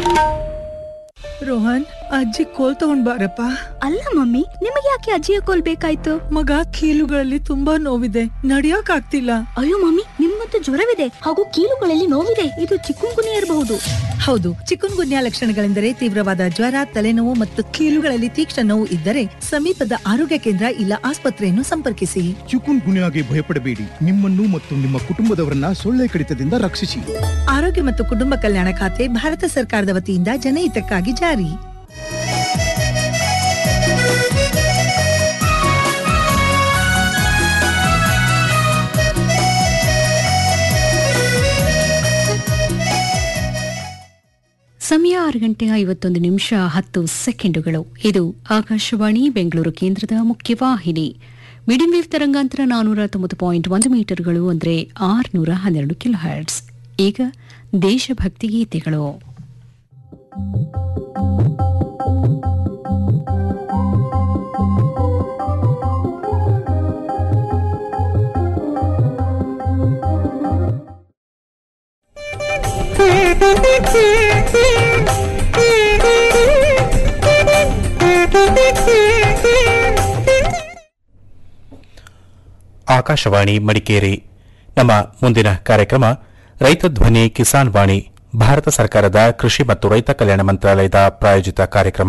ರೋಹನ್ ಅಜ್ಜಿ ಕೋಲ್ ತಗೊಂಡ್ ಬಾರಪ್ಪ ಅಲ್ಲ ಮಮ್ಮಿ ನಿಮಗೆ ಯಾಕೆ ಅಜ್ಜಿಯ ಕೋಲ್ ಬೇಕಾಯ್ತು ಮಗ ಕೀಲುಗಳಲ್ಲಿ ತುಂಬಾ ನೋವಿದೆ ನಡಿಯಕ್ ಆಗ್ತಿಲ್ಲ ಅಯ್ಯೋ ಮಮ್ಮಿ ನಿಮ್ಗಂತೂ ಜ್ವರವಿದೆ ಹಾಗೂ ಕೀಲುಗಳಲ್ಲಿ ನೋವಿದೆ ಇದು ಚಿಕ್ಕುನ್ಗುನಿ ಇರಬಹುದು ಹೌದು ಚಿಕುನ್ ಗುನ್ಯಾ ಲಕ್ಷಣಗಳೆಂದರೆ ತೀವ್ರವಾದ ಜ್ವರ ತಲೆನೋವು ಮತ್ತು ಕೀಲುಗಳಲ್ಲಿ ತೀಕ್ಷ್ಣ ನೋವು ಇದ್ದರೆ ಸಮೀಪದ ಆರೋಗ್ಯ ಕೇಂದ್ರ ಇಲ್ಲ ಆಸ್ಪತ್ರೆಯನ್ನು ಸಂಪರ್ಕಿಸಿ ಚಿಕುನ್ ಗುನ್ಯಾಗೆ ಭಯಪಡಬೇಡಿ ನಿಮ್ಮನ್ನು ಮತ್ತು ನಿಮ್ಮ ಕುಟುಂಬದವರನ್ನ ಸೊಳ್ಳೆ ಕಡಿತದಿಂದ ರಕ್ಷಿಸಿ ಆರೋಗ್ಯ ಮತ್ತು ಕುಟುಂಬ ಕಲ್ಯಾಣ ಖಾತೆ ಭಾರತ ಸರ್ಕಾರದ ವತಿಯಿಂದ ಜನಹಿತಕ್ಕಾಗಿ ಜಾರಿ ಸಮಯ ಆರು ಗಂಟೆ ಐವತ್ತೊಂದು ನಿಮಿಷ ಹತ್ತು ಸೆಕೆಂಡುಗಳು ಇದು ಆಕಾಶವಾಣಿ ಬೆಂಗಳೂರು ಕೇಂದ್ರದ ಮುಖ್ಯವಾಹಿನಿ ಮೀಡಿಯಂ ವೇವ್ ತರಂಗಾಂತರ ನಾನೂರ ತೊಂಬತ್ತು ಪಾಯಿಂಟ್ ಒಂದು ಮೀಟರ್ಗಳು ಅಂದರೆ ಆರುನೂರ ಹನ್ನೆರಡು ಕಿಲೋ ಹರ್ಟ್ಸ್ ಈಗ ದೇಶಭಕ್ತಿ ಗೀತೆಗಳು ಆಕಾಶವಾಣಿ ಮಡಿಕೇರಿ ನಮ್ಮ ಮುಂದಿನ ಕಾರ್ಯಕ್ರಮ ರೈತ ಧ್ವನಿ ಕಿಸಾನ್ ವಾಣಿ ಭಾರತ ಸರ್ಕಾರದ ಕೃಷಿ ಮತ್ತು ರೈತ ಕಲ್ಯಾಣ ಮಂತ್ರಾಲಯದ ಪ್ರಾಯೋಜಿತ ಕಾರ್ಯಕ್ರಮ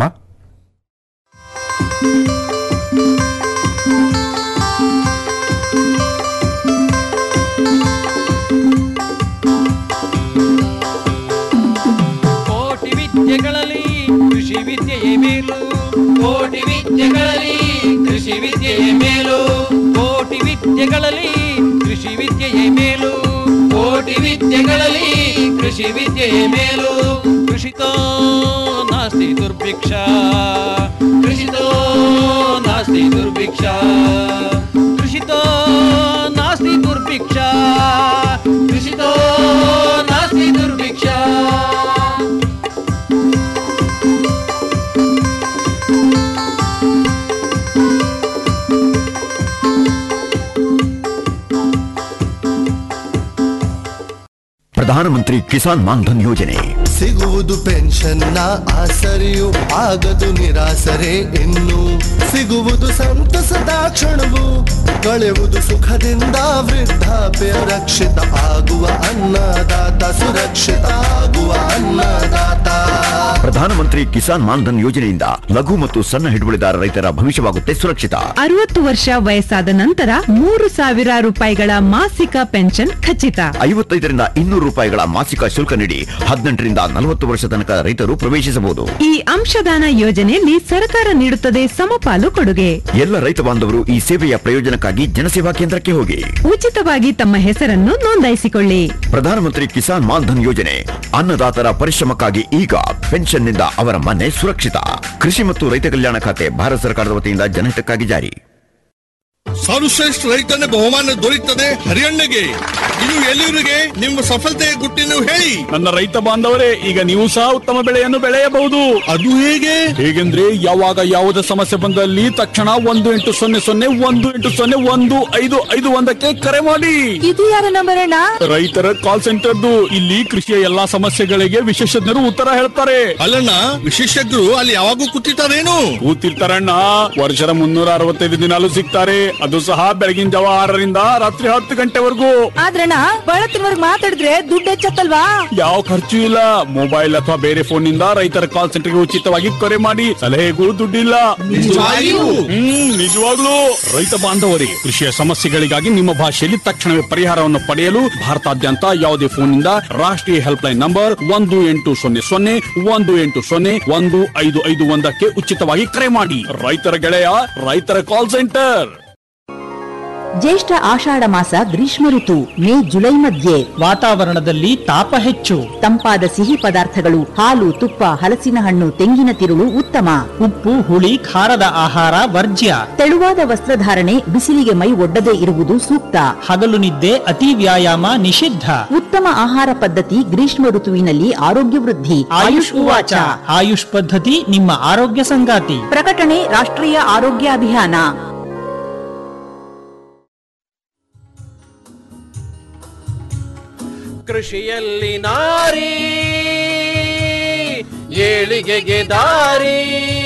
ಕೋಟಿ ವಿದ್ಯೆಗಳಲ್ಲಿ ಕೃಷಿ ವಿದ್ಯೆಯೇ ಮೇಲು ಕೋಟಿ ವಿದ್ಯೆಗಳಲ್ಲಿ ಕೃಷಿ ವಿದ್ಯೆಯೇ ಮೇಲು ಕೋಟಿ ವಿದ್ಯೆಗಳಲ್ಲಿ ಕೃಷಿ ವಿದ್ಯೆಯೇ ಮೇಲು ಕೋಟಿ ವಿದ್ಯೆಗಳಲ್ಲಿ ಕೃಷಿ ವಿದ್ಯೆಯೇ ಮೇಲು ಕೃಷಿತೋ ನಾಸ್ತಿ ದುರ್ಭಿಕ್ಷ ಕೃಷಿತೋ ನಾಸ್ತಿ ದುರ್ಭಿಕ್ಷ ಕೃಷಿತೋ ನಾಸ್ತಿ ದುರ್ಭಿಕ್ಷ ಕೃಷಿತೋ ನಾಸ್ತಿ ದುರ್ಭಿಕ್ಷ ಪ್ರಧಾನಮಂತ್ರಿ ಕಿಸಾನ್ ಮಾನ್ಧನ್ ಯೋಜನೆ ಸಿಗುವುದು ಪೆನ್ಷನ್ನ ಆಸರೆಯು ಆಗದು ನಿರಾಸರೆ ಇನ್ನು ಸಿಗುವುದು ಸಂತಸದ ಕ್ಷಣವು ಕಳೆಯುವುದು ಸುಖದಿಂದ ವೃದ್ಧಾಪ್ಯ ರಕ್ಷಿತ ಆಗುವ ಅನ್ನದಾತ ಸುರಕ್ಷಿತ ಆಗುವ ಅನ್ನದಾತ ಪ್ರಧಾನಮಂತ್ರಿ ಕಿಸಾನ್ ಮಾನ್ಧನ್ ಯೋಜನೆಯಿಂದ ಲಘು ಮತ್ತು ಸಣ್ಣ ಹಿಡುವಳಿದಾರ ರೈತರ ಭವಿಷ್ಯವಾಗುತ್ತೆ ಸುರಕ್ಷಿತ ಅರವತ್ತು ವರ್ಷ ವಯಸ್ಸಾದ ನಂತರ ಮೂರು ಸಾವಿರ ರೂಪಾಯಿಗಳ ಮಾಸಿಕ ಪೆನ್ಷನ್ ಖಚಿತ ಐವತ್ತೈದರಿಂದ ಇನ್ನೂರು ರೂಪಾಯಿಗಳ ಮಾಸಿಕ ಶುಲ್ಕ ನೀಡಿ ಹದಿನೆಂಟರಿಂದ ನಲವತ್ತು ವರ್ಷ ತನಕ ರೈತರು ಪ್ರವೇಶಿಸಬಹುದು ಈ ಅಂಶದಾನ ಯೋಜನೆಯಲ್ಲಿ ಸರ್ಕಾರ ನೀಡುತ್ತದೆ ಸಮಪಾಲು ಕೊಡುಗೆ ಎಲ್ಲ ರೈತ ಬಾಂಧವರು ಈ ಸೇವೆಯ ಪ್ರಯೋಜನಕ್ಕಾಗಿ ಜನಸೇವಾ ಕೇಂದ್ರಕ್ಕೆ ಹೋಗಿ ಉಚಿತವಾಗಿ ತಮ್ಮ ಹೆಸರನ್ನು ನೋಂದಾಯಿಸಿಕೊಳ್ಳಿ ಪ್ರಧಾನಮಂತ್ರಿ ಕಿಸಾನ್ ಮಾನ್ಧನ್ ಯೋಜನೆ ಅನ್ನದಾತರ ಪರಿಶ್ರಮಕ್ಕಾಗಿ ಈಗ ಪೆನ್ಷನ್ನಿಂದ ಅವರ ಮನೆ ಸುರಕ್ಷಿತ ಕೃಷಿ ಮತ್ತು ರೈತ ಕಲ್ಯಾಣ ಖಾತೆ ಭಾರತ ಸರ್ಕಾರದ ವತಿಯಿಂದ ಜನಹಿತಕ್ಕಾಗಿ ಜಾರಿ ಸರ್ವಶ್ರೇಷ್ಠ ರೈತನ ಬಹುಮಾನ ದೊರೆಯುತ್ತದೆ ಹರಿಯಣ್ಣಗೆ ಇದು ಎಲ್ಲಿವರಿಗೆ ನಿಮ್ಮ ಸಫಲತೆಯ ಗುಟ್ಟಿನ ಹೇಳಿ ನನ್ನ ರೈತ ಬಾಂಧವರೇ ಈಗ ನೀವು ಸಹ ಉತ್ತಮ ಬೆಳೆಯನ್ನು ಬೆಳೆಯಬಹುದು ಅದು ಹೇಗೆ ಹೇಗೆಂದ್ರೆ ಯಾವಾಗ ಯಾವುದೇ ಸಮಸ್ಯೆ ಬಂದಲ್ಲಿ ತಕ್ಷಣ ಒಂದು ಎಂಟು ಸೊನ್ನೆ ಸೊನ್ನೆ ಒಂದು ಎಂಟು ಸೊನ್ನೆ ಒಂದು ಐದು ಐದು ಒಂದಕ್ಕೆ ಕರೆ ಮಾಡಿ ಇದು ಯಾರ ನಂಬರ್ ಅಣ್ಣ ರೈತರ ಕಾಲ್ ಸೆಂಟರ್ದು ಇಲ್ಲಿ ಕೃಷಿಯ ಎಲ್ಲಾ ಸಮಸ್ಯೆಗಳಿಗೆ ವಿಶೇಷಜ್ಞರು ಉತ್ತರ ಹೇಳ್ತಾರೆ ಅಲ್ಲಣ್ಣ ವಿಶೇಷಜ್ಞರು ಅಲ್ಲಿ ಯಾವಾಗೂ ಕೂತಿರ್ತಾರೇನು ಕೂತಿರ್ತಾರಣ್ಣ ವರ್ಷದ ಮುನ್ನೂರ ಅರವತ್ತೈದು ದಿನಾಲು ಸಿಗ್ತಾರೆ ಅದು ಸಹ ಬೆಳಗಿನ ಜಾವ ಆರರಿಂದ ರಾತ್ರಿ ಹತ್ತು ಗಂಟೆವರೆಗೂ ಆದ್ರಣ್ಣ ಬಳತ್ತಿನವರ್ಗ್ ಮಾತಾಡಿದ್ರೆ ದುಡ್ಡು ಹೆಚ್ಚತ್ತಲ್ವಾ ಯಾವ ಖರ್ಚು ಇಲ್ಲ ಮೊಬೈಲ್ ಅಥವಾ ಬೇರೆ ಫೋನ್ ನಿಂದ ರೈತರ ಕಾಲ್ ಸೆಂಟರ್ಗೆ ಉಚಿತವಾಗಿ ಕರೆ ಮಾಡಿ ಸಲಹೆಗೂ ದುಡ್ಡಿಲ್ಲ ನಿಜವಾಗಿಯೂ? ಹ್ಮ್ ನಿಜವಾಗ್ಲೂ ರೈತ ಬಾಂಧವರೇ ಕೃಷಿಯ ಸಮಸ್ಯೆಗಳಿಗಾಗಿ ನಿಮ್ಮ ಭಾಷೆಯಲ್ಲಿ ತಕ್ಷಣವೇ ಪರಿಹಾರವನ್ನು ಪಡೆಯಲು ಭಾರತಾದ್ಯಂತ ಯಾವುದೇ ಫೋನ್ ನಿಂದ ರಾಷ್ಟ್ರೀಯ ಹೆಲ್ಪ್ ಲೈನ್ ನಂಬರ್ ಒಂದು ಎಂಟು ಸೊನ್ನೆ ಸೊನ್ನೆ ಒಂದು ಎಂಟು ಸೊನ್ನೆ ಒಂದು ಐದು ಐದು ಒಂದಕ್ಕೆ ಉಚಿತವಾಗಿ ಕರೆ ಮಾಡಿ ರೈತರ ಗೆಳೆಯ ರೈತರ ಕಾಲ್ ಸೆಂಟರ್ ಜ್ಯೇಷ್ಠ ಆಷಾಢ ಮಾಸ ಗ್ರೀಷ್ಮ ಋತು ಮೇ ಜುಲೈ ಮಧ್ಯೆ ವಾತಾವರಣದಲ್ಲಿ ತಾಪ ಹೆಚ್ಚು ತಂಪಾದ ಸಿಹಿ ಪದಾರ್ಥಗಳು ಹಾಲು ತುಪ್ಪ ಹಲಸಿನ ಹಣ್ಣು ತೆಂಗಿನ ತಿರುಳು ಉತ್ತಮ ಉಪ್ಪು ಹುಳಿ ಖಾರದ ಆಹಾರ ವರ್ಜ್ಯ ತೆಳುವಾದ ವಸ್ತ್ರಧಾರಣೆ ಬಿಸಿಲಿಗೆ ಮೈ ಒಡ್ಡದೇ ಇರುವುದು ಸೂಕ್ತ ಹಗಲು ನಿದ್ದೆ ಅತಿ ವ್ಯಾಯಾಮ ನಿಷಿದ್ಧ ಉತ್ತಮ ಆಹಾರ ಪದ್ಧತಿ ಗ್ರೀಷ್ಮ ಋತುವಿನಲ್ಲಿ ಆರೋಗ್ಯ ವೃದ್ಧಿ ಆಯುಷ್ ಉವಾಚ ಆಯುಷ್ ಪದ್ಧತಿ ನಿಮ್ಮ ಆರೋಗ್ಯ ಸಂಗಾತಿ ಪ್ರಕಟಣೆ ರಾಷ್ಟ್ರೀಯ ಆರೋಗ್ಯ ಅಭಿಯಾನ ಕೃಷಿಯಲ್ಲಿ ನಾರಿ ಏಳಿಗೆಗೆ ದಾರಿ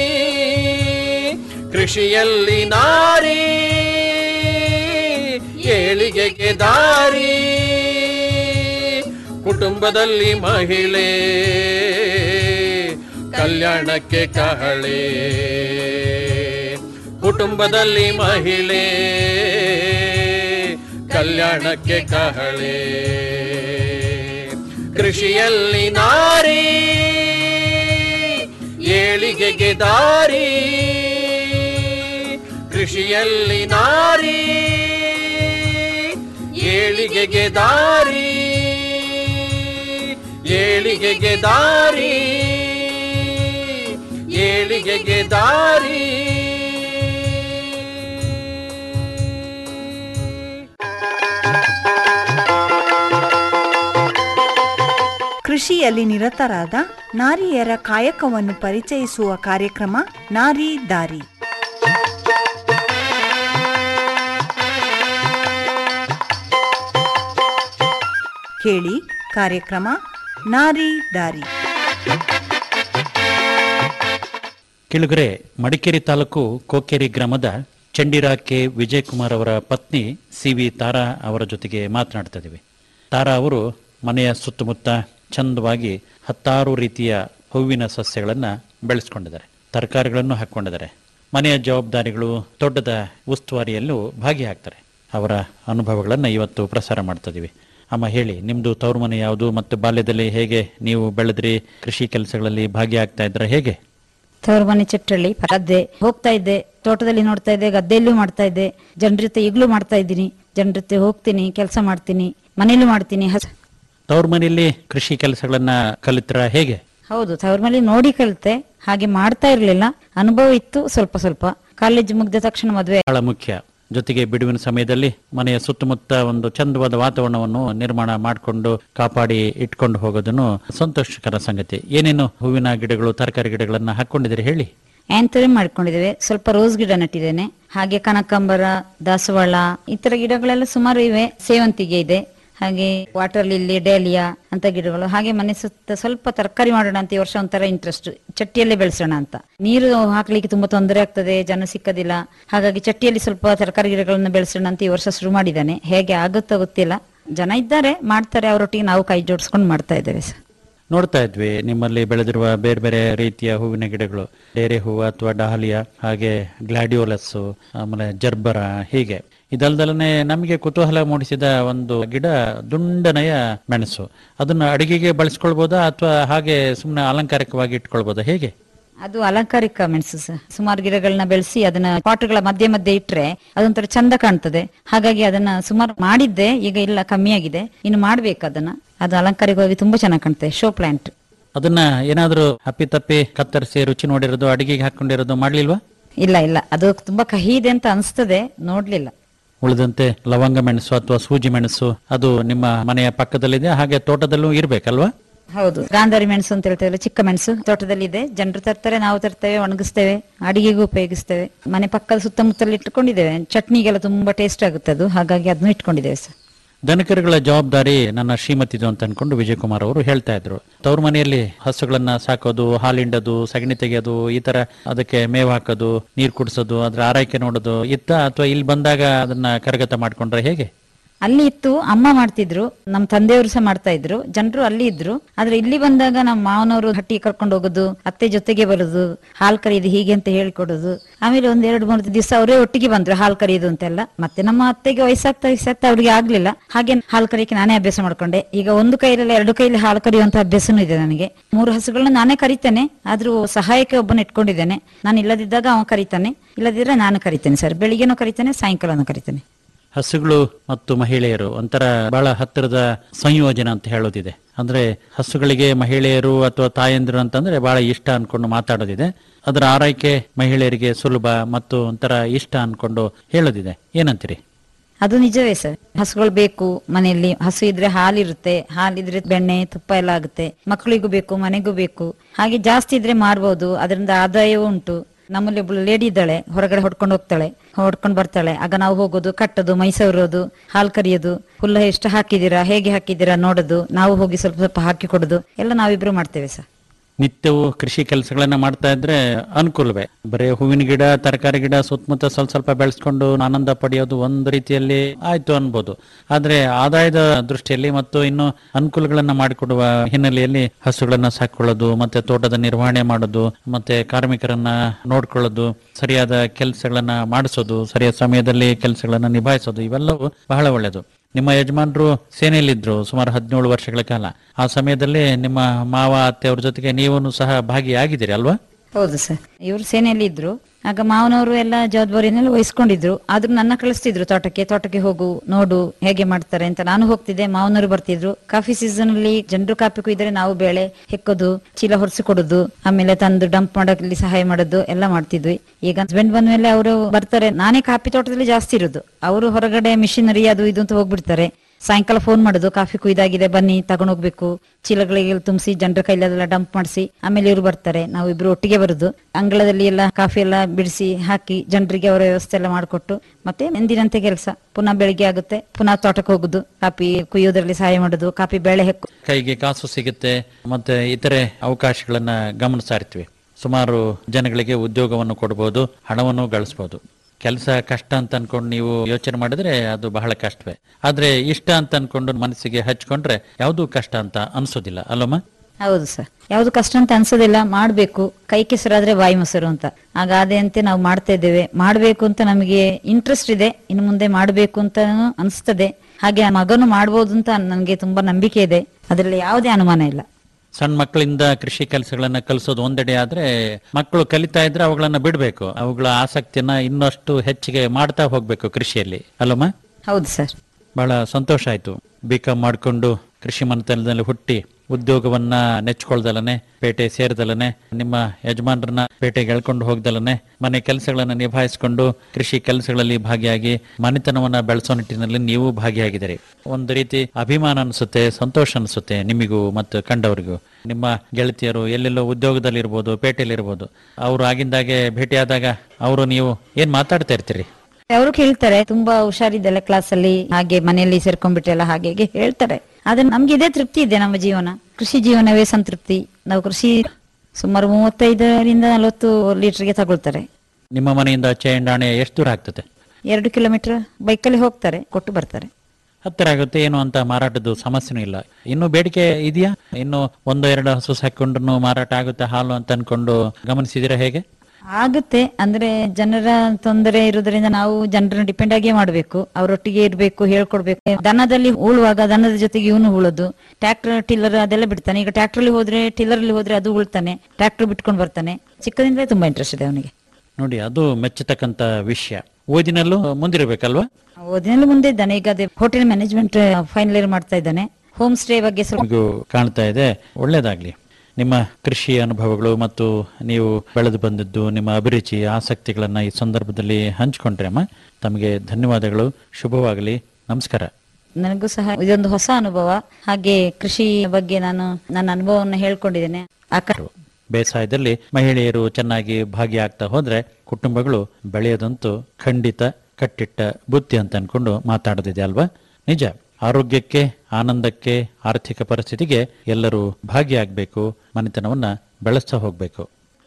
ಕೃಷಿಯಲ್ಲಿ ನಾರಿ ಏಳಿಗೆಗೆ ದಾರಿ ಕುಟುಂಬದಲ್ಲಿ ಮಹಿಳೆ ಕಲ್ಯಾಣಕ್ಕೆ ಕಹಳೆ ಕುಟುಂಬದಲ್ಲಿ ಮಹಿಳೆ ಕಲ್ಯಾಣಕ್ಕೆ ಕಹಳೆ ಕೃಷಿಯಲ್ಲಿ ನಾರಿ ಏಳಿಗೆಗೆ ದಾರಿ ಕೃಷಿಯಲ್ಲಿ ನಾರಿ ಏಳಿಗೆಗೆ ದಾರಿ ಏಳಿಗೆಗೆ ದಾರಿ ಏಳಿಗೆಗೆ ದಾರಿ ಕೃಷಿಯಲ್ಲಿ ನಿರತರಾದ ನಾರಿಯರ ಕಾಯಕವನ್ನು ಪರಿಚಯಿಸುವ ಕಾರ್ಯಕ್ರಮ ನಾರಿ ದಾರಿ ಕೇಳಿ ಕಾರ್ಯಕ್ರಮ ನಾರಿ ದಾರಿ ಕೆಳಗರೆ ಮಡಿಕೇರಿ ತಾಲೂಕು ಕೋಕೇರಿ ಗ್ರಾಮದ ಚಂಡಿರಾ ಕೆ ವಿಜಯಕುಮಾರ್ ಅವರ ಪತ್ನಿ ಸಿ ವಿ ತಾರಾ ಅವರ ಜೊತೆಗೆ ಮಾತನಾಡ್ತಾ ಇದ್ದೀವಿ ತಾರಾ ಅವರು ಮನೆಯ ಸುತ್ತಮುತ್ತ ಚಂದವಾಗಿ ಹತ್ತಾರು ರೀತಿಯ ಹೂವಿನ ಸಸ್ಯಗಳನ್ನು ಬೆಳೆಸ್ಕೊಂಡಿದ್ದಾರೆ ತರಕಾರಿಗಳನ್ನು ಹಾಕ್ಕೊಂಡಿದ್ದಾರೆ ಮನೆಯ ಜವಾಬ್ದಾರಿಗಳು ದೊಡ್ಡದ ಉಸ್ತುವಾರಿಯಲ್ಲೂ ಭಾಗಿಯಾಗ್ತಾರೆ ಅವರ ಅನುಭವಗಳನ್ನು ಇವತ್ತು ಪ್ರಸಾರ ಮಾಡ್ತಾ ಇದೀವಿ ಅಮ್ಮ ಹೇಳಿ ನಿಮ್ದು ತವರು ಮನೆ ಯಾವುದು ಮತ್ತು ಬಾಲ್ಯದಲ್ಲಿ ಹೇಗೆ ನೀವು ಬೆಳೆದ್ರಿ ಕೃಷಿ ಕೆಲಸಗಳಲ್ಲಿ ಭಾಗಿಯಾಗ್ತಾ ಇದ್ರ ಹೇಗೆ ತವರು ಮನೆ ಚಟ್ಟಳ್ಳಿ ಗದ್ದೆ ಹೋಗ್ತಾ ಇದ್ದೆ ತೋಟದಲ್ಲಿ ನೋಡ್ತಾ ಇದ್ದೆ ಗದ್ದೆಯಲ್ಲೂ ಮಾಡ್ತಾ ಇದ್ದೆ ಜನರ ಜೊತೆ ಈಗಲೂ ಮಾಡ್ತಾ ಇದ್ದೀನಿ ಜನರ ಜೊತೆ ಹೋಗ್ತೀನಿ ಕೆಲಸ ಮಾಡ್ತೀನಿ ಮನೇಲೂ ಮಾಡ್ತೀನಿ ಹಸ್ ತವ್ರ ಮನೆಯಲ್ಲಿ ಕೃಷಿ ಕೆಲಸಗಳನ್ನ ಕಲಿತ್ರ ಹೇಗೆ ಹೌದು ತವ್ರ ಮನೆ ನೋಡಿ ಕಲಿತೆ ಹಾಗೆ ಮಾಡ್ತಾ ಇರ್ಲಿಲ್ಲ ಅನುಭವ ಇತ್ತು ಸ್ವಲ್ಪ ಸ್ವಲ್ಪ ಕಾಲೇಜ್ ಮುಗ್ದ ತಕ್ಷಣ ಮದುವೆ ಬಹಳ ಮುಖ್ಯ ಜೊತೆಗೆ ಬಿಡುವಿನ ಸಮಯದಲ್ಲಿ ಮನೆಯ ಸುತ್ತಮುತ್ತ ಒಂದು ಚಂದವಾದ ವಾತಾವರಣವನ್ನು ನಿರ್ಮಾಣ ಮಾಡಿಕೊಂಡು ಕಾಪಾಡಿ ಇಟ್ಕೊಂಡು ಹೋಗೋದನ್ನು ಸಂತೋಷಕರ ಸಂಗತಿ ಏನೇನು ಹೂವಿನ ಗಿಡಗಳು ತರಕಾರಿ ಗಿಡಗಳನ್ನ ಹಾಕೊಂಡಿದ್ದೀರಿ ಹೇಳಿ ಆಂಥೋರಿಯಂ ಮಾಡ್ಕೊಂಡಿದ್ದೇವೆ ಸ್ವಲ್ಪ ರೋಸ್ ಗಿಡ ನಟ್ಟಿದ್ದೇನೆ ಹಾಗೆ ಕನಕಾಂಬರ ದಾಸವಾಳ ಈ ತರ ಗಿಡಗಳೆಲ್ಲ ಸುಮಾರು ಇವೆ ಸೇವಂತಿಗೆ ಇದೆ ಹಾಗೆ ವಾಟರ್ ಲಿಲ್ಲಿ ಡೇಲಿಯಾ ಅಂತ ಗಿಡಗಳು ಹಾಗೆ ಮನೆ ಸುತ್ತ ಸ್ವಲ್ಪ ತರಕಾರಿ ಮಾಡೋಣ ಅಂತ ಈ ವರ್ಷ ಒಂಥರ ಇಂಟ್ರೆಸ್ಟ್ ಚಟ್ಟಿಯಲ್ಲೇ ಬೆಳೆಸೋಣ ಅಂತ ನೀರು ಹಾಕ್ಲಿಕ್ಕೆ ತುಂಬಾ ತೊಂದರೆ ಆಗ್ತದೆ ಜನ ಸಿಕ್ಕದಿಲ್ಲ ಹಾಗಾಗಿ ಚಟ್ಟಿಯಲ್ಲಿ ಸ್ವಲ್ಪ ತರಕಾರಿ ಗಿಡಗಳನ್ನ ಬೆಳೆಸೋಣ ಅಂತ ಈ ವರ್ಷ ಶುರು ಮಾಡಿದ್ದಾನೆ ಹೇಗೆ ಆಗುತ್ತೋ ಗೊತ್ತಿಲ್ಲ ಜನ ಇದ್ದಾರೆ ಮಾಡ್ತಾರೆ ಅವರೊಟ್ಟಿಗೆ ನಾವು ಕೈ ಜೋಡಿಸ್ಕೊಂಡು ಮಾಡ್ತಾ ಇದ್ದೇವೆ ಸರ್ ನೋಡ್ತಾ ಇದ್ವಿ ನಿಮ್ಮಲ್ಲಿ ಬೆಳೆದಿರುವ ಬೇರೆ ಬೇರೆ ರೀತಿಯ ಹೂವಿನ ಗಿಡಗಳು ಡೇರೆ ಹೂವು ಅಥವಾ ಡಾಲಿಯಾ ಹಾಗೆ ಗ್ಲಾಡಿಯೋಲಸ್ ಆಮೇಲೆ ಜರ್ಬರ ಹೀಗೆ ಇದಲ್ದಲನೆ ನಮಗೆ ಕುತೂಹಲ ಮೂಡಿಸಿದ ಒಂದು ಗಿಡ ದುಂಡನೆಯ ಮೆಣಸು ಅದನ್ನ ಅಡಿಗೆಗೆ ಬಳಸ್ಕೊಳ್ಬೋದಾ ಅಥವಾ ಹಾಗೆ ಸುಮ್ಮನೆ ಅಲಂಕಾರಿಕವಾಗಿ ಇಟ್ಕೊಳ್ಬೋದಾ ಹೇಗೆ ಅದು ಅಲಂಕಾರಿಕ ಮೆಣಸು ಸರ್ ಸುಮಾರು ಗಿಡಗಳನ್ನ ಬೆಳೆಸಿ ಅದನ್ನ ಪಾಟ್ಗಳ ಮಧ್ಯೆ ಮಧ್ಯೆ ಇಟ್ರೆ ಅದೊಂಥರ ಚಂದ ಕಾಣ್ತದೆ ಹಾಗಾಗಿ ಅದನ್ನ ಸುಮಾರು ಮಾಡಿದ್ದೆ ಈಗ ಇಲ್ಲ ಕಮ್ಮಿಯಾಗಿದೆ ಇನ್ನು ಮಾಡ್ಬೇಕು ಅದನ್ನ ಅದು ಅಲಂಕಾರಿಕವಾಗಿ ತುಂಬಾ ಚೆನ್ನಾಗಿ ಕಾಣ್ತದೆ ಶೋ ಪ್ಲಾಂಟ್ ಅದನ್ನ ಏನಾದ್ರೂ ಅಪ್ಪಿತಪ್ಪಿ ಕತ್ತರಿಸಿ ರುಚಿ ನೋಡಿರೋದು ಅಡಿಗೆಗೆ ಹಾಕೊಂಡಿರೋದು ಮಾಡ್ಲಿಲ್ವಾ ಇಲ್ಲ ಇಲ್ಲ ಅದು ತುಂಬಾ ಕಹಿ ಇದೆ ಅಂತ ಅನಿಸ್ತದೆ ನೋಡ್ಲಿಲ್ಲ ಉಳಿದಂತೆ ಲವಂಗ ಮೆಣಸು ಅಥವಾ ಸೂಜಿ ಮೆಣಸು ಅದು ನಿಮ್ಮ ಮನೆಯ ಪಕ್ಕದಲ್ಲಿದೆ ಹಾಗೆ ತೋಟದಲ್ಲೂ ಇರ್ಬೇಕಲ್ವಾ ಹೌದು ಗಾಂಧಾರಿ ಮೆಣಸು ಅಂತ ಹೇಳ್ತೇವೆ ಚಿಕ್ಕ ಮೆಣಸು ತೋಟದಲ್ಲಿ ಇದೆ ಜನರು ತರ್ತಾರೆ ನಾವು ತರ್ತೇವೆ ಒಣಗಿಸ್ತೇವೆ ಅಡಿಗೆಗೂ ಉಪಯೋಗಿಸ್ತೇವೆ ಮನೆ ಪಕ್ಕದ ಸುತ್ತಮುತ್ತಲು ಇಟ್ಕೊಂಡಿದ್ದೇವೆ ಚಟ್ನಿಗೆಲ್ಲ ತುಂಬಾ ಟೇಸ್ಟ್ ಆಗುತ್ತೆ ಅದು ಹಾಗಾಗಿ ಅದನ್ನು ಇಟ್ಕೊಂಡಿದ್ದೇವೆ ಸರ್ ದನಕರುಗಳ ಜವಾಬ್ದಾರಿ ನನ್ನ ಶ್ರೀಮತಿದು ಅಂತ ಅನ್ಕೊಂಡು ವಿಜಯಕುಮಾರ್ ಅವರು ಹೇಳ್ತಾ ಇದ್ರು ತವ್ರ ಮನೆಯಲ್ಲಿ ಹಸುಗಳನ್ನ ಸಾಕೋದು ಹಾಲಿಂಡೋದು ಸಗಣಿ ತೆಗೆಯೋದು ಈ ತರ ಅದಕ್ಕೆ ಮೇವು ಹಾಕೋದು ನೀರು ಕುಡಿಸೋದು ಅದ್ರ ಆರೈಕೆ ನೋಡೋದು ಇತ್ತ ಅಥವಾ ಇಲ್ಲಿ ಬಂದಾಗ ಅದನ್ನ ಕರಗತ ಮಾಡ್ಕೊಂಡ್ರೆ ಹೇಗೆ ಅಲ್ಲಿ ಇತ್ತು ಅಮ್ಮ ಮಾಡ್ತಿದ್ರು ನಮ್ಮ ತಂದೆಯವರು ಸಹ ಮಾಡ್ತಾ ಇದ್ರು ಜನರು ಅಲ್ಲಿ ಇದ್ರು ಆದ್ರೆ ಇಲ್ಲಿ ಬಂದಾಗ ನಮ್ಮ ಮಾವನವರು ಹಟ್ಟಿ ಕರ್ಕೊಂಡು ಹೋಗೋದು ಅತ್ತೆ ಜೊತೆಗೆ ಬರೋದು ಹಾಲ್ ಕರೆಯೋದು ಹೀಗೆ ಅಂತ ಹೇಳ್ಕೊಡೋದು ಆಮೇಲೆ ಒಂದ್ ಎರಡು ಮೂರು ದಿವಸ ಅವರೇ ಒಟ್ಟಿಗೆ ಬಂದ್ರು ಹಾಲ್ ಕರೆಯೋದು ಅಂತೆಲ್ಲ ಮತ್ತೆ ನಮ್ಮ ಅತ್ತೆಗೆ ವಯಸ್ಸಾಗ್ತಾ ವಯಸ್ಸಾಗ್ತಾ ಅವ್ರಿಗೆ ಆಗ್ಲಿಲ್ಲ ಹಾಗೆ ಹಾಲ್ ಕರೆಯಕ್ಕೆ ನಾನೇ ಅಭ್ಯಾಸ ಮಾಡ್ಕೊಂಡೆ ಈಗ ಒಂದು ಕೈಯಲ್ಲಿ ಎರಡು ಕೈಲಿ ಹಾಲು ಕರೆಯುವಂತ ಅಭ್ಯಾಸನೂ ಇದೆ ನನಗೆ ಮೂರು ಹಸುಗಳನ್ನ ನಾನೇ ಕರಿತೇನೆ ಆದ್ರೂ ಸಹಾಯಕ್ಕೆ ಒಬ್ಬನ ಇಟ್ಕೊಂಡಿದ್ದೇನೆ ನಾನು ಇಲ್ಲದಿದ್ದಾಗ ಅವ ಕರಿತಾನೆ ಇಲ್ಲದಿದ್ರೆ ನಾನು ಕರಿತೇನೆ ಸರ್ ಬೆಳಿಗ್ಗೆನೂ ಕರಿತೇನೆ ಸಾಯಂಕಾಲನೂ ಕರಿತೇನೆ ಹಸುಗಳು ಮತ್ತು ಮಹಿಳೆಯರು ಒಂಥರ ಬಹಳ ಹತ್ತಿರದ ಸಂಯೋಜನೆ ಅಂತ ಹೇಳೋದಿದೆ ಅಂದ್ರೆ ಹಸುಗಳಿಗೆ ಮಹಿಳೆಯರು ಅಥವಾ ತಾಯಂದಿರು ಅಂತಂದ್ರೆ ಬಹಳ ಇಷ್ಟ ಅನ್ಕೊಂಡು ಮಾತಾಡೋದಿದೆ ಅದರ ಆರೈಕೆ ಮಹಿಳೆಯರಿಗೆ ಸುಲಭ ಮತ್ತು ಒಂಥರ ಇಷ್ಟ ಅನ್ಕೊಂಡು ಹೇಳೋದಿದೆ ಏನಂತೀರಿ ಅದು ನಿಜವೇ ಸರ್ ಹಸುಗಳು ಬೇಕು ಮನೆಯಲ್ಲಿ ಹಸು ಇದ್ರೆ ಹಾಲಿರುತ್ತೆ ಹಾಲಿದ್ರೆ ಬೆಣ್ಣೆ ತುಪ್ಪ ಎಲ್ಲ ಆಗುತ್ತೆ ಮಕ್ಕಳಿಗೂ ಬೇಕು ಮನೆಗೂ ಬೇಕು ಹಾಗೆ ಜಾಸ್ತಿ ಇದ್ರೆ ಮಾಡ್ಬೋದು ಅದರಿಂದ ಆದಾಯವೂ ಉಂಟು ನಮ್ಮಲ್ಲಿ ಒಬ್ಳು ಲೇಡಿ ಇದ್ದಾಳೆ ಹೊರಗಡೆ ಹೊಡ್ಕೊಂಡು ಹೋಗ್ತಾಳೆ ಹೊಡ್ಕೊಂಡು ಬರ್ತಾಳೆ ಆಗ ನಾವು ಹೋಗೋದು ಕಟ್ಟೋದು ಮೈಸೂರೋದು ಹಾಲು ಕರಿಯೋದು ಹುಲ್ಲ ಎಷ್ಟು ಹಾಕಿದೀರಾ ಹೇಗೆ ಹಾಕಿದೀರಾ ನೋಡೋದು ನಾವು ಹೋಗಿ ಸ್ವಲ್ಪ ಸ್ವಲ್ಪ ಹಾಕಿ ಕೊಡೋದು ಎಲ್ಲ ನಾವಿಬ್ರು ಮಾಡ್ತೇವೆ ಸರ್ ನಿತ್ಯವೂ ಕೃಷಿ ಕೆಲಸಗಳನ್ನ ಮಾಡ್ತಾ ಇದ್ರೆ ಅನುಕೂಲವೇ ಬರೀ ಹೂವಿನ ಗಿಡ ತರಕಾರಿ ಗಿಡ ಸುತ್ತಮುತ್ತ ಸ್ವಲ್ಪ ಸ್ವಲ್ಪ ಬೆಳೆಸ್ಕೊಂಡು ಆನಂದ ಪಡೆಯೋದು ಒಂದು ರೀತಿಯಲ್ಲಿ ಆಯ್ತು ಅನ್ಬೋದು ಆದ್ರೆ ಆದಾಯದ ದೃಷ್ಟಿಯಲ್ಲಿ ಮತ್ತು ಇನ್ನು ಅನುಕೂಲಗಳನ್ನ ಮಾಡಿಕೊಡುವ ಹಿನ್ನೆಲೆಯಲ್ಲಿ ಹಸುಗಳನ್ನ ಸಾಕೊಳ್ಳೋದು ಮತ್ತೆ ತೋಟದ ನಿರ್ವಹಣೆ ಮಾಡೋದು ಮತ್ತೆ ಕಾರ್ಮಿಕರನ್ನ ನೋಡ್ಕೊಳ್ಳೋದು ಸರಿಯಾದ ಕೆಲಸಗಳನ್ನ ಮಾಡಿಸೋದು ಸರಿಯಾದ ಸಮಯದಲ್ಲಿ ಕೆಲಸಗಳನ್ನ ನಿಭಾಯಿಸೋದು ಇವೆಲ್ಲವೂ ಬಹಳ ಒಳ್ಳೆಯದು ನಿಮ್ಮ ಯಜಮಾನರು ಸೇನೆಯಲ್ಲಿದ್ರು ಸುಮಾರು ಹದಿನೇಳು ವರ್ಷಗಳ ಕಾಲ ಆ ಸಮಯದಲ್ಲಿ ನಿಮ್ಮ ಮಾವ ಅತ್ತೆ ಅವ್ರ ಜೊತೆಗೆ ನೀವು ಸಹ ಭಾಗಿಯಾಗಿದ್ದೀರಿ ಅಲ್ವಾ ಹೌದು ಸರ್ ಇವರು ಸೇನೆಯಲ್ಲಿ ಇದ್ರು ಆಗ ಮಾವನವರು ಎಲ್ಲ ಜವಾಬ್ದಾರಿನೆಲ್ಲ ವಹಿಸ್ಕೊಂಡಿದ್ರು ಆದ್ರೂ ನನ್ನ ಕಳಿಸ್ತಿದ್ರು ತೋಟಕ್ಕೆ ತೋಟಕ್ಕೆ ಹೋಗು ನೋಡು ಹೇಗೆ ಮಾಡ್ತಾರೆ ಅಂತ ನಾನು ಹೋಗ್ತಿದ್ದೆ ಮಾವನವರು ಬರ್ತಿದ್ರು ಕಾಫಿ ಸೀಸನ್ ಅಲ್ಲಿ ಜನರು ಕಾಫಿ ಕುಯ್ದರೆ ನಾವು ಬೇಳೆ ಹೆಕ್ಕೋದು ಚೀಲ ಹೊರಿಸಿ ಕೊಡೋದು ಆಮೇಲೆ ತಂದು ಡಂಪ್ ಮಾಡಕ್ಕೆ ಸಹಾಯ ಮಾಡೋದು ಎಲ್ಲ ಮಾಡ್ತಿದ್ವಿ ಈಗ ಹಸ್ಬೆಂಡ್ ಬಂದ್ಮೇಲೆ ಅವರು ಬರ್ತಾರೆ ನಾನೇ ಕಾಫಿ ತೋಟದಲ್ಲಿ ಜಾಸ್ತಿ ಇರೋದು ಅವರು ಹೊರಗಡೆ ಮಿಷಿನರಿ ಅದು ಇದು ಅಂತ ಹೋಗ್ಬಿಡ್ತಾರೆ ಸಾಯಂಕಾಲ ಫೋನ್ ಮಾಡೋದು ಕಾಫಿ ಕುಯ್ದಾಗಿದೆ ಬನ್ನಿ ತಗೊಂಡೋಗ್ಬೇಕು ಚೀಲಗಳಿಗೆ ತುಂಬಿಸಿ ಜನರ ಕೈಲೆಲ್ಲ ಡಂಪ್ ಮಾಡಿಸಿ ಆಮೇಲೆ ಇವ್ರು ಬರ್ತಾರೆ ನಾವು ಇಬ್ರು ಒಟ್ಟಿಗೆ ಬರುದು ಅಂಗಳದಲ್ಲಿ ಎಲ್ಲ ಕಾಫಿ ಎಲ್ಲ ಬಿಡಿಸಿ ಹಾಕಿ ಜನರಿಗೆ ಅವರ ವ್ಯವಸ್ಥೆ ಎಲ್ಲ ಮಾಡಿಕೊಟ್ಟು ಮತ್ತೆ ಎಂದಿನಂತೆ ಕೆಲಸ ಪುನಃ ಬೆಳಿಗ್ಗೆ ಆಗುತ್ತೆ ಪುನಃ ತೋಟಕ್ಕೆ ಹೋಗುದು ಕಾಫಿ ಕುಯ್ಯೋದ್ರಲ್ಲಿ ಸಹಾಯ ಮಾಡೋದು ಕಾಫಿ ಬೆಳೆ ಹೆಕ್ಕು ಕೈಗೆ ಕಾಸು ಸಿಗುತ್ತೆ ಮತ್ತೆ ಇತರೆ ಅವಕಾಶಗಳನ್ನ ಗಮನಿಸ್ತಾ ಇರ್ತೀವಿ ಸುಮಾರು ಜನಗಳಿಗೆ ಉದ್ಯೋಗವನ್ನು ಕೊಡಬಹುದು ಹಣವನ್ನು ಗಳಿಸಬಹುದು ಕೆಲಸ ಕಷ್ಟ ಅಂತ ಅನ್ಕೊಂಡು ನೀವು ಯೋಚನೆ ಮಾಡಿದ್ರೆ ಅದು ಬಹಳ ಕಷ್ಟವೇ ಆದ್ರೆ ಇಷ್ಟ ಅಂತ ಅನ್ಕೊಂಡು ಮನಸ್ಸಿಗೆ ಹಚ್ಕೊಂಡ್ರೆ ಯಾವುದು ಕಷ್ಟ ಅಂತ ಅನ್ಸೋದಿಲ್ಲ ಅಲ್ಲಮ್ಮ ಹೌದು ಸರ್ ಯಾವ್ದು ಕಷ್ಟ ಅಂತ ಅನ್ಸೋದಿಲ್ಲ ಮಾಡ್ಬೇಕು ಕೈ ಕೆಸರಾದ್ರೆ ಬಾಯಿ ಮೊಸರು ಅಂತ ಹಾಗಾದೆ ಅಂತೆ ನಾವು ಮಾಡ್ತಾ ಇದ್ದೇವೆ ಮಾಡ್ಬೇಕು ಅಂತ ನಮಗೆ ಇಂಟ್ರೆಸ್ಟ್ ಇದೆ ಇನ್ನು ಮುಂದೆ ಮಾಡ್ಬೇಕು ಅಂತ ಅನಿಸ್ತದೆ ಹಾಗೆ ಆ ಮಗನು ಮಾಡ್ಬೋದು ಅಂತ ನನಗೆ ತುಂಬಾ ನಂಬಿಕೆ ಇದೆ ಅದರಲ್ಲಿ ಯಾವುದೇ ಅನುಮಾನ ಇಲ್ಲ ಸಣ್ಣ ಮಕ್ಕಳಿಂದ ಕೃಷಿ ಕೆಲಸಗಳನ್ನ ಕಲಿಸೋದು ಒಂದೆಡೆ ಆದ್ರೆ ಮಕ್ಕಳು ಕಲಿತಾ ಇದ್ರೆ ಅವುಗಳನ್ನ ಬಿಡಬೇಕು ಅವುಗಳ ಆಸಕ್ತಿಯನ್ನ ಇನ್ನಷ್ಟು ಹೆಚ್ಚಿಗೆ ಮಾಡ್ತಾ ಹೋಗ್ಬೇಕು ಕೃಷಿಯಲ್ಲಿ ಅಲ್ಲಮ್ಮ ಹೌದು ಸರ್ ಬಹಳ ಸಂತೋಷ ಆಯ್ತು ಬಿ ಕಾಮ್ ಮಾಡಿಕೊಂಡು ಕೃಷಿ ಮನೆತನದಲ್ಲಿ ಹುಟ್ಟಿ ಉದ್ಯೋಗವನ್ನ ನೆಚ್ಕೊಳ್ದಲನೆ ಪೇಟೆ ಸೇರಿದಲನೆ ನಿಮ್ಮ ಯಜಮಾನರನ್ನ ಪೇಟೆಗೆ ಎಳ್ಕೊಂಡು ಹೋಗ್ದಲನೆ ಮನೆ ಕೆಲಸಗಳನ್ನ ನಿಭಾಯಿಸಿಕೊಂಡು ಕೃಷಿ ಕೆಲಸಗಳಲ್ಲಿ ಭಾಗಿಯಾಗಿ ಮನೆತನವನ್ನ ಬೆಳೆಸೋ ನಿಟ್ಟಿನಲ್ಲಿ ನೀವು ಭಾಗಿಯಾಗಿದ್ದೀರಿ ಒಂದು ರೀತಿ ಅಭಿಮಾನ ಅನಿಸುತ್ತೆ ಸಂತೋಷ ಅನಿಸುತ್ತೆ ನಿಮಿಗೂ ಮತ್ತು ಕಂಡವರಿಗೂ ನಿಮ್ಮ ಗೆಳತಿಯರು ಎಲ್ಲೆಲ್ಲೋ ಉದ್ಯೋಗದಲ್ಲಿ ಇರ್ಬೋದು ಪೇಟೆಯಲ್ಲಿ ಇರ್ಬೋದು ಅವರು ಆಗಿಂದಾಗೆ ಭೇಟಿಯಾದಾಗ ಅವರು ನೀವು ಏನ್ ಮಾತಾಡ್ತಾ ಇರ್ತೀರಿ ಅವರು ಕೇಳ್ತಾರೆ ತುಂಬಾ ಹುಷಾರಿದ್ದೆಲ್ಲ ಕ್ಲಾಸ್ ಅಲ್ಲಿ ಹಾಗೆ ಮನೆಯಲ್ಲಿ ಸೇರ್ಕೊಂಡ್ಬಿಟ್ಟೆಲ್ಲ ಹಾಗೆ ಹೀಗೆ ಹೇಳ್ತಾರೆ ಆದ್ರೆ ನಮ್ಗೆ ಇದೇ ತೃಪ್ತಿ ಇದೆ ನಮ್ಮ ಜೀವನ ಕೃಷಿ ಜೀವನವೇ ಸಂತೃಪ್ತಿ ನಾವು ಕೃಷಿ ಸುಮಾರು ಮೂವತ್ತೈದರಿಂದ ನಲವತ್ತು ಲೀಟರ್ಗೆ ತಗೊಳ್ತಾರೆ ನಿಮ್ಮ ಮನೆಯಿಂದ ಚೇಂಡಾಣೆ ಎಷ್ಟು ದೂರ ಆಗ್ತದೆ ಎರಡು ಕಿಲೋಮೀಟರ್ ಬೈಕಲ್ಲಿ ಹೋಗ್ತಾರೆ ಕೊಟ್ಟು ಬರ್ತಾರೆ ಹತ್ತಿರ ಆಗುತ್ತೆ ಏನು ಅಂತ ಮಾರಾಟದ್ದು ಸಮಸ್ಯೆನೂ ಇಲ್ಲ ಇನ್ನು ಬೇಡಿಕೆ ಇದೆಯಾ ಇನ್ನು ಒಂದು ಎರಡು ಹಸು ಸಾಕೊಂಡ್ರು ಮಾರಾಟ ಆಗುತ್ತೆ ಹಾಲು ಅಂತ ಅನ್ಕೊಂಡು ಗಮನಿಸಿದಿರಾ ಹೇಗೆ ಆಗುತ್ತೆ ಅಂದ್ರೆ ಜನರ ತೊಂದರೆ ಇರುವುದರಿಂದ ನಾವು ಜನರನ್ನ ಡಿಪೆಂಡ್ ಆಗಿಯೇ ಮಾಡ್ಬೇಕು ಅವರೊಟ್ಟಿಗೆ ಇರ್ಬೇಕು ಹೇಳ್ಕೊಡ್ಬೇಕು ದನದಲ್ಲಿ ಉಳುವಾಗ ದನದ ಜೊತೆಗೆ ಇವನು ಉಳೋದು ಟ್ರ್ಯಾಕ್ಟರ್ ಟಿಲ್ಲರ್ ಅದೆಲ್ಲ ಬಿಡ್ತಾನೆ ಈಗ ಟ್ರ್ಯಾಕ್ಟರ್ ಅಲ್ಲಿ ಹೋದ್ರೆ ಟಿಲ್ಲರ್ ಅಲ್ಲಿ ಹೋದ್ರೆ ಅದು ಉಳ್ತಾನೆ ಟ್ರ್ಯಾಕ್ಟರ್ ಬಿಟ್ಕೊಂಡು ಬರ್ತಾನೆ ಚಿಕ್ಕದಿಂದಲೇ ತುಂಬಾ ಇಂಟ್ರೆಸ್ಟ್ ಇದೆ ಅವನಿಗೆ ನೋಡಿ ಅದು ಮೆಚ್ಚತಕ್ಕಂತ ವಿಷಯ ಓದಿನಲ್ಲೂ ಮುಂದಿರಬೇಕಲ್ವಾ ಓದಿನಲ್ಲಿ ಮುಂದೆ ಇದ್ದಾನೆ ಈಗ ಅದೇ ಹೋಟೆಲ್ ಮ್ಯಾನೇಜ್ಮೆಂಟ್ ಫೈನಲ್ ಇಯರ್ ಮಾಡ್ತಾ ಇದ್ದಾನೆ ಹೋಮ್ ಸ್ಟೇ ಬಗ್ಗೆ ಸ್ವಲ್ಪ ನಿಮಗೂ ಕಾಣ್ತಾ ಇದೆ ಒಳ್ಳೇದಾಗ್ಲಿ ನಿಮ್ಮ ಕೃಷಿ ಅನುಭವಗಳು ಮತ್ತು ನೀವು ಬೆಳೆದು ಬಂದದ್ದು ನಿಮ್ಮ ಅಭಿರುಚಿ ಆಸಕ್ತಿಗಳನ್ನ ಈ ಸಂದರ್ಭದಲ್ಲಿ ಹಂಚ್ಕೊಂಡ್ರೆ ಅಮ್ಮ ತಮಗೆ ಧನ್ಯವಾದಗಳು ಶುಭವಾಗಲಿ ನಮಸ್ಕಾರ ನನಗೂ ಸಹ ಇದೊಂದು ಹೊಸ ಅನುಭವ ಹಾಗೆ ಕೃಷಿ ಬಗ್ಗೆ ನಾನು ನನ್ನ ಅನುಭವವನ್ನು ಹೇಳ್ಕೊಂಡಿದ್ದೇನೆ ಆಕ ಬೇಸಾಯದಲ್ಲಿ ಮಹಿಳೆಯರು ಚೆನ್ನಾಗಿ ಭಾಗಿಯಾಗ್ತಾ ಹೋದ್ರೆ ಕುಟುಂಬಗಳು ಬೆಳೆಯೋದಂತೂ ಖಂಡಿತ ಕಟ್ಟಿಟ್ಟ ಬುತ್ತಿ ಅಂತ ಅನ್ಕೊಂಡು ಮಾತಾಡೋದಿದೆ ಅಲ್ವಾ ನಿಜ ಆರೋಗ್ಯಕ್ಕೆ ಆನಂದಕ್ಕೆ ಆರ್ಥಿಕ ಪರಿಸ್ಥಿತಿಗೆ ಎಲ್ಲರೂ ಭಾಗಿಯಾಗಬೇಕು ಮನೆತನವನ್ನ ಬೆಳೆಸ್ತಾ ಹೋಗ್ಬೇಕು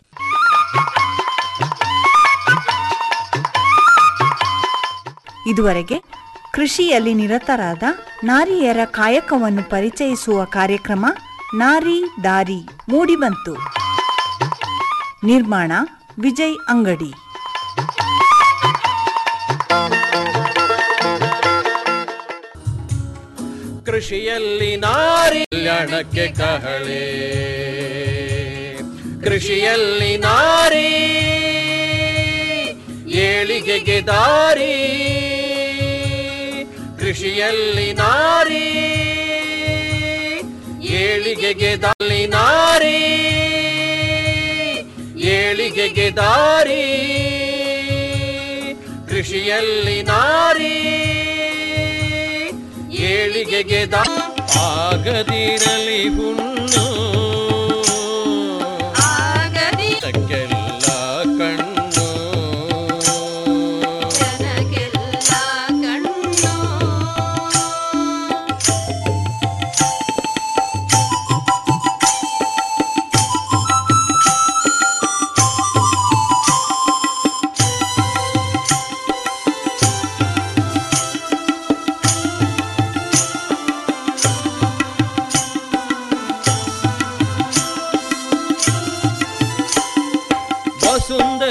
ಇದುವರೆಗೆ ಕೃಷಿಯಲ್ಲಿ ನಿರತರಾದ ನಾರಿಯರ ಕಾಯಕವನ್ನು ಪರಿಚಯಿಸುವ ಕಾರ್ಯಕ್ರಮ ನಾರಿ ದಾರಿ ಮೂಡಿಬಂತು ನಿರ್ಮಾಣ ವಿಜಯ್ ಅಂಗಡಿ ಕೃಷಿಯಲ್ಲಿ ನಾರಿ ಕಲ್ಯಾಣಕ್ಕೆ ಕಹಳೆ ಕೃಷಿಯಲ್ಲಿ ನಾರಿ ಏಳಿಗೆಗೆ ದಾರಿ ಕೃಷಿಯಲ್ಲಿ ನಾರಿ ಏಳಿಗೆಗೆ ದಾರಿ ನಾರಿ ಏಳಿಗೆಗೆ ದಾರಿ ಕೃಷಿಯಲ್ಲಿ ನಾರಿ ಏಳಿಗೆಗೆ ದಾ ಆಗದಿರಲಿ ಹುಣ್ಣು ಜನಕ್ಕೆಲ್ಲ ಕಣ್ಣು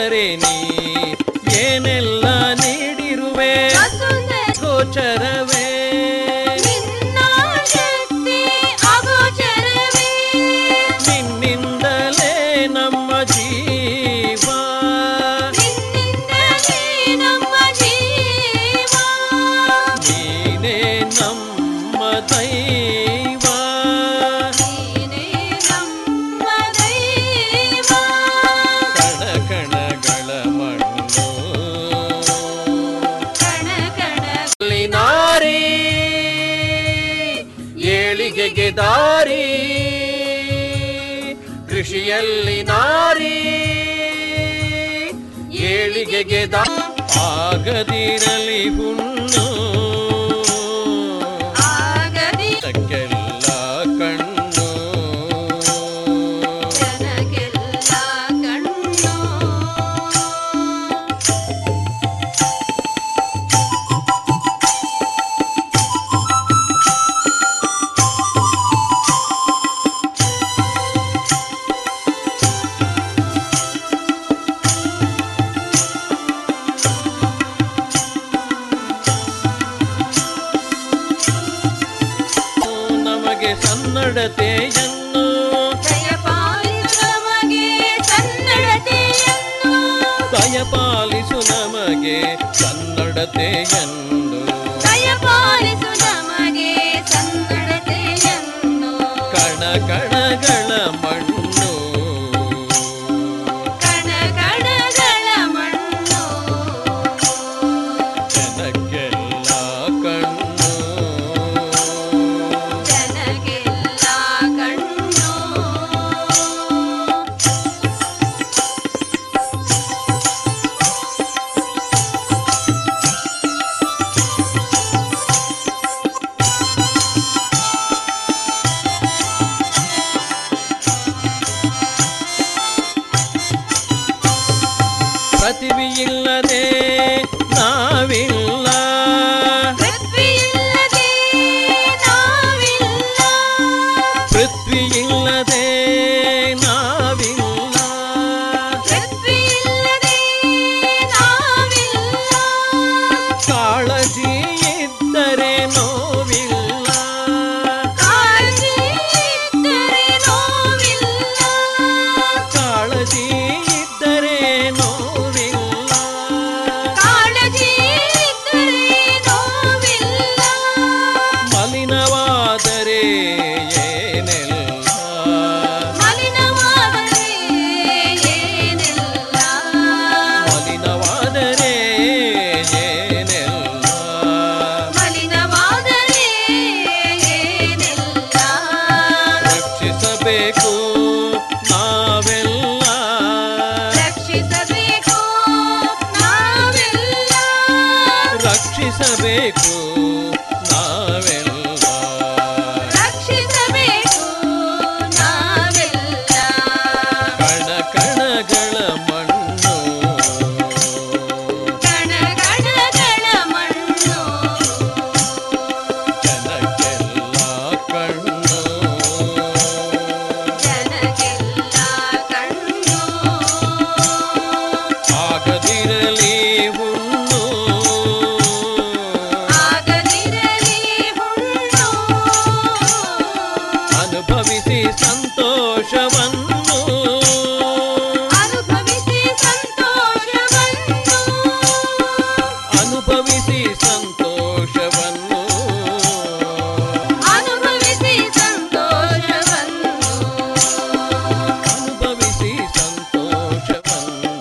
ಎಂದರೆ ನೀ ಏನೆಲ್ಲ ನೀಡಿರುವೆ ಗೋಚರವೇ ನಿನ್ನಿಂದಲೇ ನಮ್ಮ ಜೀವ ನೀನೇ ನಮ್ಮ ದೈವ ಕಣ ಕಣಗಳ ಮಣ್ಣು ಅಲ್ಲಿ ನಾರಿ ಏಳಿಗೆಗೆ ದಾರಿ ಕೃಷಿಯಲ್ಲಿ ನಾರಿ ಏಳಿಗೆಗೆ ದಾ ಆಗದಿರಲಿ ಹುಣ್ಣು ಅದಕ್ಕೆಲ್ಲ ಕಣ್ಣು ನಮಗೆ ಸನ್ನಡತೆಯನ್ನು ದಯಪಾಲಿಸು ನಮಗೆ ಕನ್ನಡತೆಯನ್ನು ಕಣ ಕಣಗಳ ಮಣ್ಣು ಜನಕ್ಕೆಲ್ಲ ಕಣ್ಣು ಪ್ರತಿಭೆಯಿಲ್ಲದೆ ನಾವಿಲ್ಲ ಪೃಥ್ವಿಯಿಲ್ಲದೆ ನಾವಿಲ್ಲ ಕಾಳಜಿ ಇದ್ದರೆ ನೋವಿಲ್ಲ ಕಾಳಜಿ ಇದ್ದರೆ ನೋವಿಲ್ಲ ಮಲಿನವಾದರೆ ಏನೆಲ್ಲ ಮಲಿನವಾದರೆ ಏನೆಲ್ಲ ರಕ್ಷಿಸಬೇಕು ನಾವೆಲ್ಲ ರಕ್ಷಿಸಬೇಕು ನಾವೆಲ್ಲ ಕಣ ಕಣಗಳ ಮಣ್ಣು ಜನಕ್ಕೆಲ್ಲ ಕಣ್ಣು ಆಗದಿರಲಿ ಹುಣ್ಣು ಅನುಭವಿಸಿ ಸಂತೋಷವನ್ನು ಅನುಭವಿಸಿ ಸಂತೋಷವನ್ನು ಅನುಭವಿಸಿ ಸಂತೋಷವನ್ನು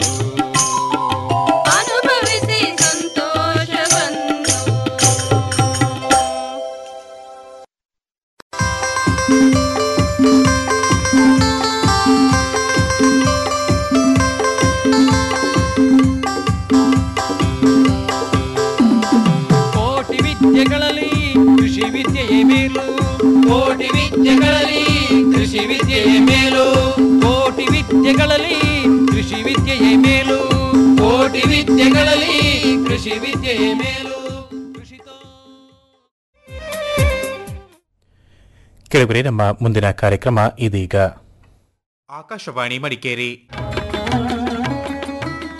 ಕೋಟಿ ವಿದ್ಯೆಗಳಲ್ಲಿ ಕೃಷಿ ವಿದ್ಯೆಯೇ ಮೇಲು ಕೋಟಿ ವಿದ್ಯೆಗಳಲ್ಲಿ ಕೃಷಿ ವಿದ್ಯೆಯೇ ಮೇಲು ಕೋಟಿ ವಿದ್ಯೆಗಳಲ್ಲಿ ಕೃಷಿ ವಿದ್ಯೆಯೇ ಮೇಲು ಕೋಟಿ ವಿದ್ಯೆಗಳಲ್ಲಿ ಕೃಷಿ ವಿದ್ಯೆಯೇ ಮೇಲು ಕೆಳಗಡೆ ನಮ್ಮ ಮುಂದಿನ ಕಾರ್ಯಕ್ರಮ ಇದೀಗ ಆಕಾಶವಾಣಿ ಮಡಿಕೇರಿ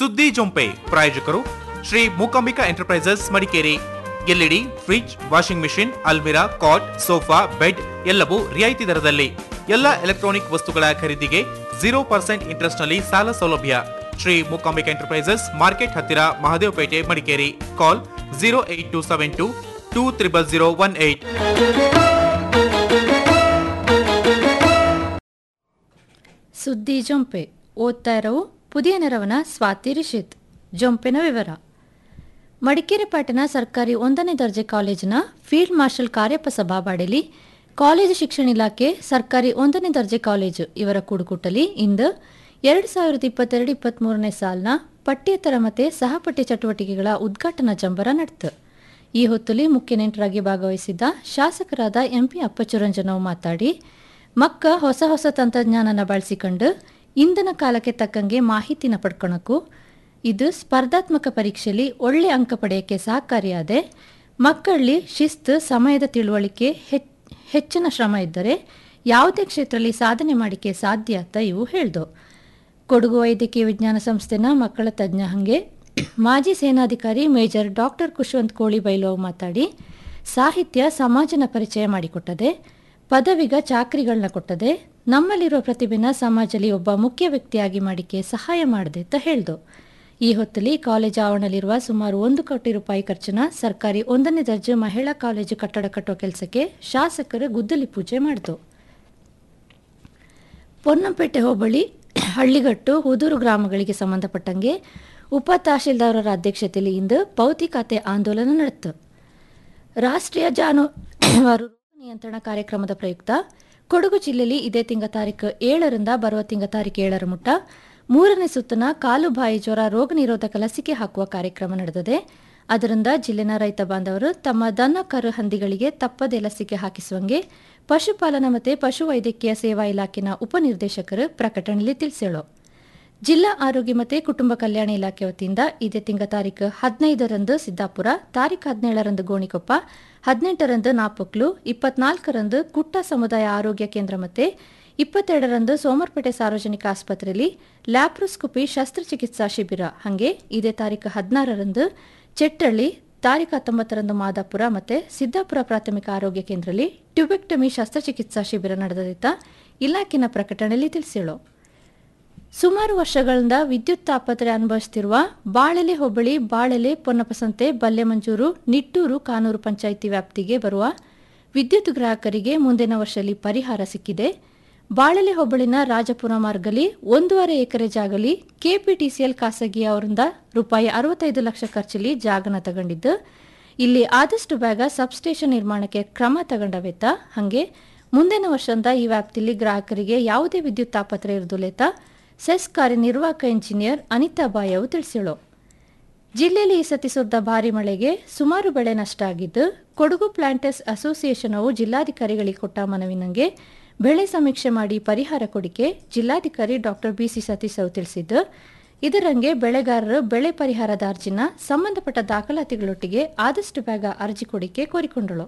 ಸುದ್ದಿ ಜೊಂಪೆ ಪ್ರಾಯೋಜಕರು Shri Mookambika enterprises Madikeri LED fridge washing machine ಅಲ್ಮಿರಾ ಕಾಟ್ ಸೋಫಾ ಬೆಡ್ ಎಲ್ಲವೂ ರಿಯಾಯಿತಿ ದರದಲ್ಲಿ ಎಲ್ಲ ಎಲೆಕ್ಟ್ರಾನಿಕ್ ವಸ್ತುಗಳ ಖರೀದಿಗೆ ಜೀರೋ ಪರ್ಸೆಂಟ್ ಇಂಟ್ರೆಸ್ಟ್ ನಲ್ಲಿ ಸಾಲ ಸೌಲಭ್ಯ ಶ್ರೀ ಮೂಕಾಂಬಿಕಾ ಎಂಟರ್ಪ್ರೈಸಸ್ ಮಾರ್ಕೆಟ್ ಹತ್ತಿರ Mahadevapete Madikeri call zero eight two seven two two triple zero one eight ಸುದ್ದಿ ಜೊಂಪೆ ಓದ್ತಾ ಇರೋವು ಪುದಿಯ ನೆರವನ ಸ್ವಾತಿ ರಿಷಿತ್ ಜೊಂಪೆನ ವಿವರ ಮಡಿಕೇರಿ ಪಟ್ಟಣ ಸರ್ಕಾರಿ ಒಂದನೇ ದರ್ಜೆ ಕಾಲೇಜಿನ ಫೀಲ್ಡ್ ಮಾರ್ಷಲ್ ಕಾರ್ಯಪ್ಪ ಸಭಾಬಾಡಿಲಿ ಕಾಲೇಜು ಶಿಕ್ಷಣ ಇಲಾಖೆ ಸರ್ಕಾರಿ ಒಂದನೇ ದರ್ಜೆ ಕಾಲೇಜು ಇವರ ಕೂಡುಕುಟ್ಟಲಿ ಇಂದು ಎರಡು ಸಾವಿರದ ಇಪ್ಪತ್ತೆರಡು ಇಪ್ಪತ್ತ್ಮೂರನೇ ಸಾಲಿನ ಪಠ್ಯೇತರ ಮತ್ತೆ ಸಹಪಠ್ಯ ಚಟುವಟಿಕೆಗಳ ಉದ್ಘಾಟನಾ ಜಂಬರ ನಡೆತು ಈ ಹೊತ್ತಲ್ಲಿ ಮುಖ್ಯ ನೆಂಟರಾಗಿ ಭಾಗವಹಿಸಿದ್ದ ಶಾಸಕರಾದ ಎಂಪಿ ಅಪ್ಪಚುರಂಜನವು ಮಾತಾಡಿ ಮಕ್ಕ ಹೊಸ ಹೊಸ ತಂತ್ರಜ್ಞಾನನ ಬಳಸಿಕೊಂಡು ಇಂದಿನ ಕಾಲಕ್ಕೆ ತಕ್ಕಂಗೆ ಮಾಹಿತಿನ ಪಡ್ಕೊಳಕ್ಕೂ ಇದು ಸ್ಪರ್ಧಾತ್ಮಕ ಪರೀಕ್ಷೆಯಲ್ಲಿ ಒಳ್ಳೆ ಅಂಕ ಪಡೆಯೋಕ್ಕೆ ಸಹಕಾರಿಯಾದೆ ಮಕ್ಕಳಲ್ಲಿ ಶಿಸ್ತು ಸಮಯದ ತಿಳುವಳಿಕೆ ಹೆಚ್- ಹೆಚ್ಚಿನ ಶ್ರಮ ಇದ್ದರೆ ಯಾವುದೇ ಕ್ಷೇತ್ರದಲ್ಲಿ ಸಾಧನೆ ಮಾಡಿಕೆ ಸಾಧ್ಯ ಅಂತ ಇವು ಹೇಳ್ದು ಕೊಡಗು ವೈದ್ಯಕೀಯ ವಿಜ್ಞಾನ ಸಂಸ್ಥೆನ ಮಕ್ಕಳ ತಜ್ಞ ಹಂಗೆ ಮಾಜಿ ಸೇನಾಧಿಕಾರಿ ಮೇಜರ್ ಡಾಕ್ಟರ್ ಕುಶವಂತ್ ಕೋಳಿಬೈಲು ಅವು ಮಾತಾಡಿ ಸಾಹಿತ್ಯ ಸಮಾಜನ ಪರಿಚಯ ಮಾಡಿಕೊಟ್ಟದೆ ಪದವಿಗ ಚಾಕ್ರಿಗಳನ್ನ ಕೊಟ್ಟದೆ ನಮ್ಮಲ್ಲಿರೋ ಪ್ರತಿಭೆನ ಸಮಾಜದಲ್ಲಿ ಒಬ್ಬ ಮುಖ್ಯ ವ್ಯಕ್ತಿಯಾಗಿ ಮಾಡಿಕೆ ಸಹಾಯ ಮಾಡಿದೆ ಅಂತ ಹೇಳ್ದು ಈ ಹೊತ್ತಲ್ಲಿ ಕಾಲೇಜು ಆವರಣದಲ್ಲಿರುವ ಸುಮಾರು ಒಂದು ಕೋಟಿ ರೂಪಾಯಿ ಖರ್ಚಿನ ಸರ್ಕಾರಿ ಒಂದನೇ ದರ್ಜೆ ಮಹಿಳಾ ಕಾಲೇಜು ಕಟ್ಟಡ ಕಟ್ಟೋ ಕೆಲಸಕ್ಕೆ ಶಾಸಕರು ಗುದ್ದಲಿ ಪೂಜೆ ಮಾಡಿತು ಪೊನ್ನಂಪೇಟೆ ಹೋಬಳಿ ಹಳ್ಳಿಗಟ್ಟು ಹುದೂರು ಗ್ರಾಮಗಳಿಗೆ ಸಂಬಂಧಪಟ್ಟಂಗೆ ಉಪ ತಹಶೀಲ್ದಾರರ ಅಧ್ಯಕ್ಷತೆಯಲ್ಲಿ ಇಂದು ಪೌತಿ ಖಾತೆ ಆಂದೋಲನ ನಡೆಯಿತು ರಾಷ್ಟ್ರೀಯ ಜಾನುವಾರು ರೋಗ ನಿಯಂತ್ರಣ ಕಾರ್ಯಕ್ರಮದ ಪ್ರಯುಕ್ತ ಕೊಡಗು ಜಿಲ್ಲೆಯಲ್ಲಿ ಇದೇ ತಿಂಗಳ ತಾರೀಕು ಏಳರಿಂದ ಬರುವ ತಿಂಗಳ ತಾರೀಕು ಏಳರ ಮುಟ್ಟ ಮೂರನೇ ಸುತ್ತಿನ ಕಾಲು ಬಾಯಿ ಜ್ವರ ರೋಗ ನಿರೋಧಕ ಲಸಿಕೆ ಹಾಕುವ ಕಾರ್ಯಕ್ರಮ ನಡೆದಿದೆ ಅದರಿಂದ ಜಿಲ್ಲೆನ ರೈತ ಬಾಂಧವರು ತಮ್ಮ ದನ ಕರು ಹಂದಿಗಳಿಗೆ ತಪ್ಪದೆ ಲಸಿಕೆ ಹಾಕಿಸುವಂಗೆ ಪಶುಪಾಲನಾ ಮತ್ತು ಪಶುವೈದ್ಯಕೀಯ ಸೇವಾ ಇಲಾಖೆನ ಉಪನಿರ್ದೇಶಕರು ಪ್ರಕಟಣೆಯಲ್ಲಿ ತಿಳಿಸೇಳು ಜಿಲ್ಲಾ ಆರೋಗ್ಯ ಮತ್ತು ಕುಟುಂಬ ಕಲ್ಯಾಣ ಇಲಾಖೆ ವತಿಯಿಂದ ಇದೇ ತಿಂಗಳ ತಾರೀಕು ಹದಿನೈದರಂದು ಸಿದ್ದಾಪುರ ತಾರೀಕು ಹದಿನೇಳರಂದು ಗೋಣಿಕೊಪ್ಪ ಹದಿನೆಂಟರಂದು ನಾಪಕ್ಲು ಇಪ್ಪತ್ನಾಲ್ಕರಂದು ಕುಟ್ಟ ಸಮುದಾಯ ಆರೋಗ್ಯ ಕೇಂದ್ರ ಮತ್ತು ಇಪ್ಪತ್ತೆರಡರಂದು ಸೋಮರ್ಪೇಟೆ ಸಾರ್ವಜನಿಕ ಆಸ್ಪತ್ರೆಯಲ್ಲಿ ಲ್ಯಾಪ್ರೋಸ್ಕೋಪಿ ಶಸ್ತ್ರಚಿಕಿತ್ಸಾ ಶಿಬಿರ ಹಾಗೆ ಇದೇ ತಾರೀಕು ಹದಿನಾರರಂದು ಚೆಟ್ಟಳ್ಳಿ ತಾರೀಕು ಹತ್ತೊಂಬತ್ತರಂದು ಮಾದಾಪುರ ಮತ್ತು ಸಿದ್ದಾಪುರ ಪ್ರಾಥಮಿಕ ಆರೋಗ್ಯ ಕೇಂದ್ರದಲ್ಲಿ ಟ್ಯೂಬೆಕ್ಟಮಿ ಶಸ್ತ್ರಚಿಕಿತ್ಸಾ ಶಿಬಿರ ನಡೆದಿದ್ದ ಇಲಾಖೆನ ಪ್ರಕಟಣೆಯಲ್ಲಿ ತಿಳಿಸಿಳು ಸುಮಾರು ವರ್ಷಗಳಿಂದ ವಿದ್ಯುತ್ ತಾಪತ್ರೆ ಅನುಭವಿಸುತ್ತಿರುವ ಬಾಳೆಲೆ ಹೋಬಳಿ ಬಾಳೆಲೆ ಪೊನ್ನಪಸಂತೆ ಬಲ್ಲೆಮಂಜೂರು ನಿಟ್ಟೂರು ಕಾನೂರು ಪಂಚಾಯಿತಿ ವ್ಯಾಪ್ತಿಗೆ ಬರುವ ವಿದ್ಯುತ್ ಗ್ರಾಹಕರಿಗೆ ಮುಂದಿನ ವರ್ಷದಲ್ಲಿ ಪರಿಹಾರ ಸಿಕ್ಕಿದೆ ಬಾಳೆಲೆ ಹೋಬಳಿನ ರಾಜಪುರ ಮಾರ್ಗಲಿ ಒಂದೂವರೆ ಎಕರೆ ಜಾಗಲಿ ಕೆಪಿಟಿಸಿಎಲ್ ಖಾಸಗಿ ಅವರಿಂದ ರೂಪಾಯಿ ಅರವತ್ತೈದು ಲಕ್ಷ ಖರ್ಚಲ್ಲಿ ಜಾಗನ ತಗೊಂಡಿದ್ದು ಇಲ್ಲಿ ಆದಷ್ಟು ಬೇಗ ಸಬ್ಸ್ಟೇಷನ್ ನಿರ್ಮಾಣಕ್ಕೆ ಕ್ರಮ ತಗೊಂಡವೆತ್ತ ಹಾಗೆ ಮುಂದಿನ ವರ್ಷದಿಂದ ಈ ವ್ಯಾಪ್ತಿಯಲ್ಲಿ ಗ್ರಾಹಕರಿಗೆ ಯಾವುದೇ ವಿದ್ಯುತ್ ತಾಪತ್ರೆ ಇರುವುದಿಲ್ಲ ಸೆಸ್ ಕಾರ್ಯನಿರ್ವಾಹಕ ಇಂಜಿನಿಯರ್ ಅನಿತಾ ಬಾಯ್ ಅವರು ತಿಳಿಸಿಳು ಜಿಲ್ಲೆಯಲ್ಲಿ ಈ ಸತಿ ಸುರಿದ ಭಾರಿ ಮಳೆಗೆ ಸುಮಾರು ಬೆಳೆ ನಷ್ಟ ಆಗಿದ್ದು ಕೊಡಗು ಪ್ಲಾಂಟರ್ಸ್ ಅಸೋಸಿಯೇಷನ್ ಜಿಲ್ಲಾಧಿಕಾರಿಗಳಿಗೆ ಕೊಟ್ಟ ಮನವಿನಂಗೆ ಬೆಳೆ ಸಮೀಕ್ಷೆ ಮಾಡಿ ಪರಿಹಾರ ಕೊಡಿಕೆ ಜಿಲ್ಲಾಧಿಕಾರಿ ಡಾಕ್ಟರ್ ಬಿಸಿ ಸತೀಶ್ ಅವರು ತಿಳಿಸಿದ್ದು ಇದರಂಗೆ ಬೆಳೆಗಾರರು ಬೆಳೆ ಪರಿಹಾರದ ಅರ್ಜಿನ ಸಂಬಂಧಪಟ್ಟ ದಾಖಲಾತಿಗಳೊಟ್ಟಿಗೆ ಆದಷ್ಟು ಬೇಗ ಅರ್ಜಿ ಕೊಡಿಕೆ ಕೋರಿಕೊಂಡಳು